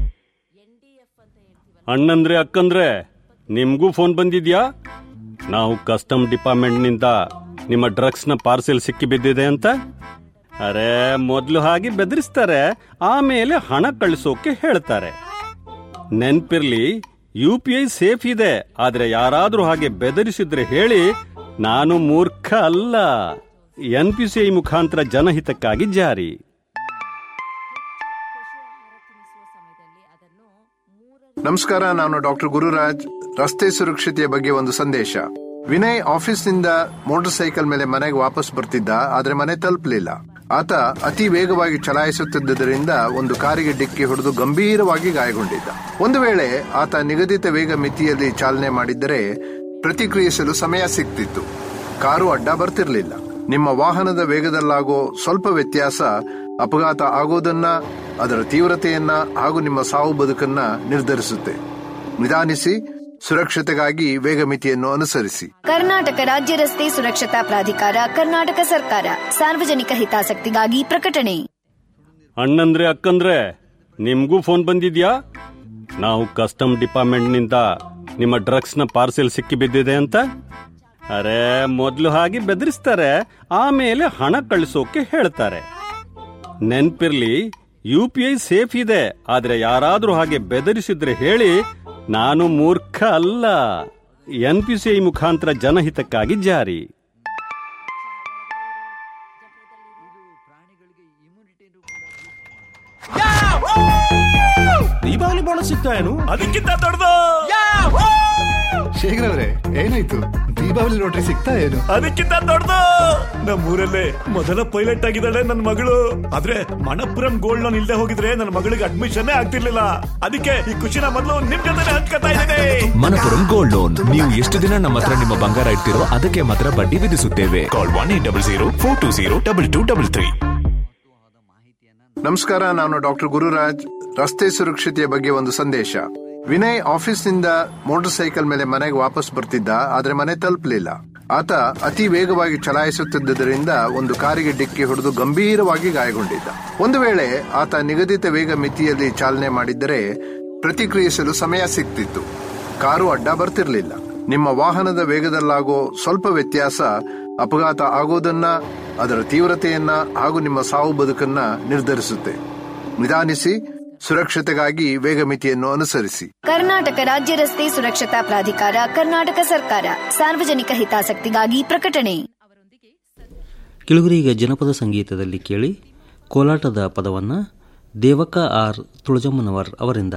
ಅಣ್ಣಂದ್ರೆ ಅಕ್ಕಂದ್ರೆ ನಿಮ್ಗೂ ಫೋನ್ ಬಂದಿದ್ಯಾ ನಾವು ಕಸ್ಟಮ್ ಡಿಪಾರ್ಟ್ಮೆಂಟ್ನಿಂದ ನಿಮ್ಮ ಡ್ರಗ್ಸ್ನ ಪಾರ್ಸೆಲ್ ಸಿಕ್ಕಿ ಬಿದ್ದಿದೆ ಅಂತ ಅರೆ ಮೊದಲು ಹಾಗೆ ಬೆದರಿಸ್ತಾರೆ ಆಮೇಲೆ ಹಣ ಕಳಿಸೋಕೆ ಹೇಳ್ತಾರೆ ನೆನ್ಪಿರ್ಲಿ ಯು ಪಿ ಐ ಸೇಫ್ ಇದೆ ಆದ್ರೆ ಯಾರಾದ್ರೂ ಹಾಗೆ ಬೆದರಿಸಿದ್ರೆ ಹೇಳಿ ನಾನು ಮೂರ್ಖ ಅಲ್ಲ ಎನ್ ಪಿ ಸಿ ಐ ಮುಖಾಂತರ ಜನಹಿತಕ್ಕಾಗಿ ಜಾರಿ ನಮಸ್ಕಾರ ನಾನು ಡಾಕ್ಟರ್ ಗುರುರಾಜ್ ರಸ್ತೆ ಸುರಕ್ಷತೆಯ ಬಗ್ಗೆ ಒಂದು ಸಂದೇಶ ವಿನಯ್ ಆಫೀಸ್ನಿಂದ ಮೋಟಾರ್ ಸೈಕಲ್ ಮೇಲೆ ಮನೆಗೆ ವಾಪಸ್ ಬರ್ತಿದ್ದ ಆದ್ರೆ ಮನೆ ತಲುಪಲಿಲ್ಲ ಆತ ಅತಿ ವೇಗವಾಗಿ ಚಲಾಯಿಸುತ್ತಿದ್ದರಿಂದ ಒಂದು ಕಾರಿಗೆ ಡಿಕ್ಕಿ ಹೊಡೆದು ಗಂಭೀರವಾಗಿ ಗಾಯಗೊಂಡಿದ್ದ ಒಂದು ವೇಳೆ ಆತ ನಿಗದಿತ ವೇಗ ಮಿತಿಯಲ್ಲಿ ಚಾಲನೆ ಮಾಡಿದ್ದರೆ ಪ್ರತಿಕ್ರಿಯಿಸಲು ಸಮಯ ಸಿಗ್ತಿತ್ತು ಕಾರು ಅಡ್ಡ ಬರ್ತಿರ್ಲಿಲ್ಲ ನಿಮ್ಮ ವಾಹನದ ವೇಗದಲ್ಲಾಗೋ ಸ್ವಲ್ಪ ವ್ಯತ್ಯಾಸ ಅಪಘಾತ ಆಗೋದನ್ನ ಅದರ ತೀವ್ರತೆಯನ್ನ ಹಾಗೂ ನಿಮ್ಮ ಸಾವು ಬದುಕನ್ನ ನಿರ್ಧರಿಸುತ್ತೆ ನಿಧಾನಿಸಿ ಸುರಕ್ಷತೆಗಾಗಿ ವೇಗ ಮಿತಿಯನ್ನು ಅನುಸರಿಸಿ ಕರ್ನಾಟಕ ರಾಜ್ಯ ರಸ್ತೆ ಸುರಕ್ಷತಾ ಪ್ರಾಧಿಕಾರ ಕರ್ನಾಟಕ ಸರ್ಕಾರ ಸಾರ್ವಜನಿಕ ಹಿತಾಸಕ್ತಿಗಾಗಿ ಪ್ರಕಟಣೆ ಅಣ್ಣಂದ್ರೆ ಅಕ್ಕಂದ್ರೆ ನಿಮ್ಗೂ ಫೋನ್ ಬಂದಿದ್ಯಾ ನಾವು ಕಸ್ಟಮ್ ಡಿಪಾರ್ಟ್ಮೆಂಟ್ನಿಂದ ನಿಮ್ಮ ಡ್ರಗ್ಸ್ನ ಪಾರ್ಸೆಲ್ ಸಿಕ್ಕಿ ಬಿದ್ದಿದೆ ಅಂತ ಅರೆ ಮೊದಲು ಹಾಗೆ ಬೆದರಿಸ್ತಾರೆ ಆಮೇಲೆ ಹಣ ಕಳಿಸೋಕೆ ಹೇಳ್ತಾರೆ ನೆನ್ಪಿರ್ಲಿ ಯು ಪಿ ಐ ಸೇಫ್ ಇದೆ ಆದ್ರೆ ಯಾರಾದ್ರೂ ಹಾಗೆ ಬೆದರಿಸಿದ್ರೆ ಹೇಳಿ ನಾನು ಮೂರ್ಖ ಅಲ್ಲ ಎನ್ ಪಿ ಸಿ ಐ ಮುಖಾಂತರ ಜನಹಿತಕ್ಕಾಗಿ ಜಾರಿ ದೀಪಾವಳಿ ಬೋನಸ್ ಸಿಗ್ತಾ ಏನು ಅದಕ್ಕಿಂತ ದೊಡ್ಡದು ಶೇಖರ್ ಅವ್ರೆ ಏನಾಯ್ತು ದೀಪಾವಳಿ ಲಾಟ್ರಿ ಸಿಗ್ತಾ ಏನು ಅದಕ್ಕಿಂತ ದೊಡ್ಡದು ನಮ್ಮೂರಲ್ಲೇ ಮೊದಲ ಪೈಲಟ್ ಆಗಿದ್ದಾಳೆ ನನ್ನ ಮಗಳು ಆದ್ರೆ ಮಣಪುರಂ ಗೋಲ್ಡ್ ಲೋನ್ ಇಲ್ದೆ ಹೋಗಿದ್ರೆ ನನ್ನ ಮಗಳಿಗೆ ಅಡ್ಮಿಷನ್ ಆಗ್ತಿರ್ಲಿಲ್ಲ ಅದಕ್ಕೆ ಈ ಖುಷಿನ ಮೊದಲು ನಿಮ್ ಜೊತೆ ಹಂಚ್ಕೊತಾ ಇದ್ದೇನೆ ಮನಪುರಂ ಗೋಲ್ಡ್ ಲೋನ್ ನೀವು ಎಷ್ಟು ದಿನ ನಮ್ಮ ಹತ್ರ ನಿಮ್ಮ ಬಂಗಾರ ಇಡ್ತಿರೋ ಅದಕ್ಕೆ ಮಾತ್ರ ಬಡ್ಡಿ ವಿಧಿಸುತ್ತೇವೆ call one eight double zero four two zero double two double three ನಮಸ್ಕಾರ ನಾನು ಡಾಕ್ಟರ್ ಗುರುರಾಜ್ ರಸ್ತೆ ಸುರಕ್ಷತೆಯ ಬಗ್ಗೆ ಒಂದು ಸಂದೇಶ ವಿನಯ್ ಆಫೀಸ್ನಿಂದ ಮೋಟಾರ್ ಸೈಕಲ್ ಮೇಲೆ ಮನೆಗೆ ವಾಪಸ್ ಬರ್ತಿದ್ದ ಆದ್ರೆ ಮನೆ ತಲುಪಲಿಲ್ಲ ಆತ ಅತಿ ವೇಗವಾಗಿ ಚಲಾಯಿಸುತ್ತಿದ್ದರಿಂದ ಒಂದು ಕಾರಿಗೆ ಡಿಕ್ಕಿ ಹೊಡೆದು ಗಂಭೀರವಾಗಿ ಗಾಯಗೊಂಡಿದ್ದ ಒಂದು ವೇಳೆ ಆತ ನಿಗದಿತ ವೇಗ ಮಿತಿಯಲ್ಲಿ ಚಾಲನೆ ಮಾಡಿದ್ದರೆ ಪ್ರತಿಕ್ರಿಯಿಸಲು ಸಮಯ ಸಿಗ್ತಿತ್ತು ಕಾರು ಅಡ್ಡ ಬರ್ತಿರ್ಲಿಲ್ಲ ನಿಮ್ಮ ವಾಹನದ ವೇಗದಲ್ಲಾಗೋ ಸ್ವಲ್ಪ ವ್ಯತ್ಯಾಸ ಅಪಘಾತ ಆಗೋದನ್ನ ಅದರ ತೀವ್ರತೆಯನ್ನ ಹಾಗೂ ನಿಮ್ಮ ಸಾವು ಬದುಕನ್ನ ನಿರ್ಧರಿಸುತ್ತೆ ನಿಧಾನಿಸಿ ಸುರಕ್ಷತೆಗಾಗಿ ವೇಗ ಮಿತಿಯನ್ನು ಅನುಸರಿಸಿ ಕರ್ನಾಟಕ ರಾಜ್ಯ ರಸ್ತೆ ಸುರಕ್ಷತಾ ಪ್ರಾಧಿಕಾರ ಕರ್ನಾಟಕ ಸರ್ಕಾರ ಸಾರ್ವಜನಿಕ ಹಿತಾಸಕ್ತಿಗಾಗಿ ಪ್ರಕಟಣೆ ಕಿಳುಗರಿಗೆ ಜನಪದ ಸಂಗೀತದಲ್ಲಿ ಕೇಳಿ ಕೋಲಾಟದ ಪದವನ್ನು ದೇವಕ್ಕ ಆರ್ ತುಳಜಮ್ಮನವರ್ ಅವರಿಂದ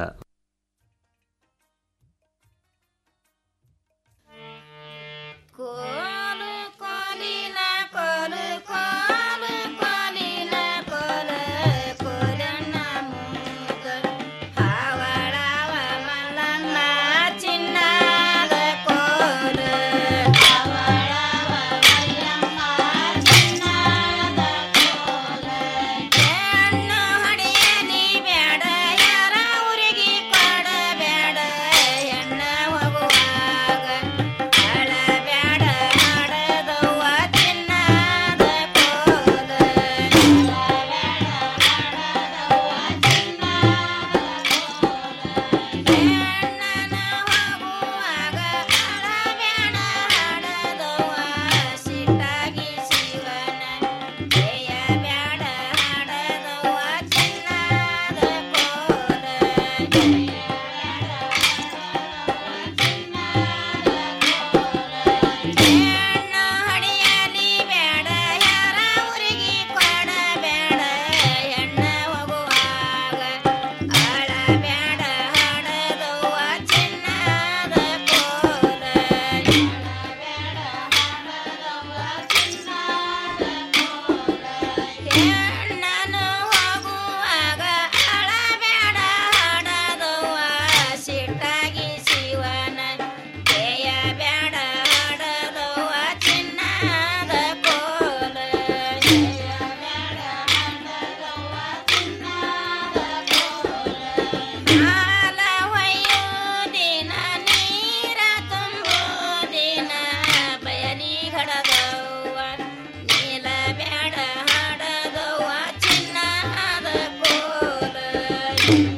Thank you.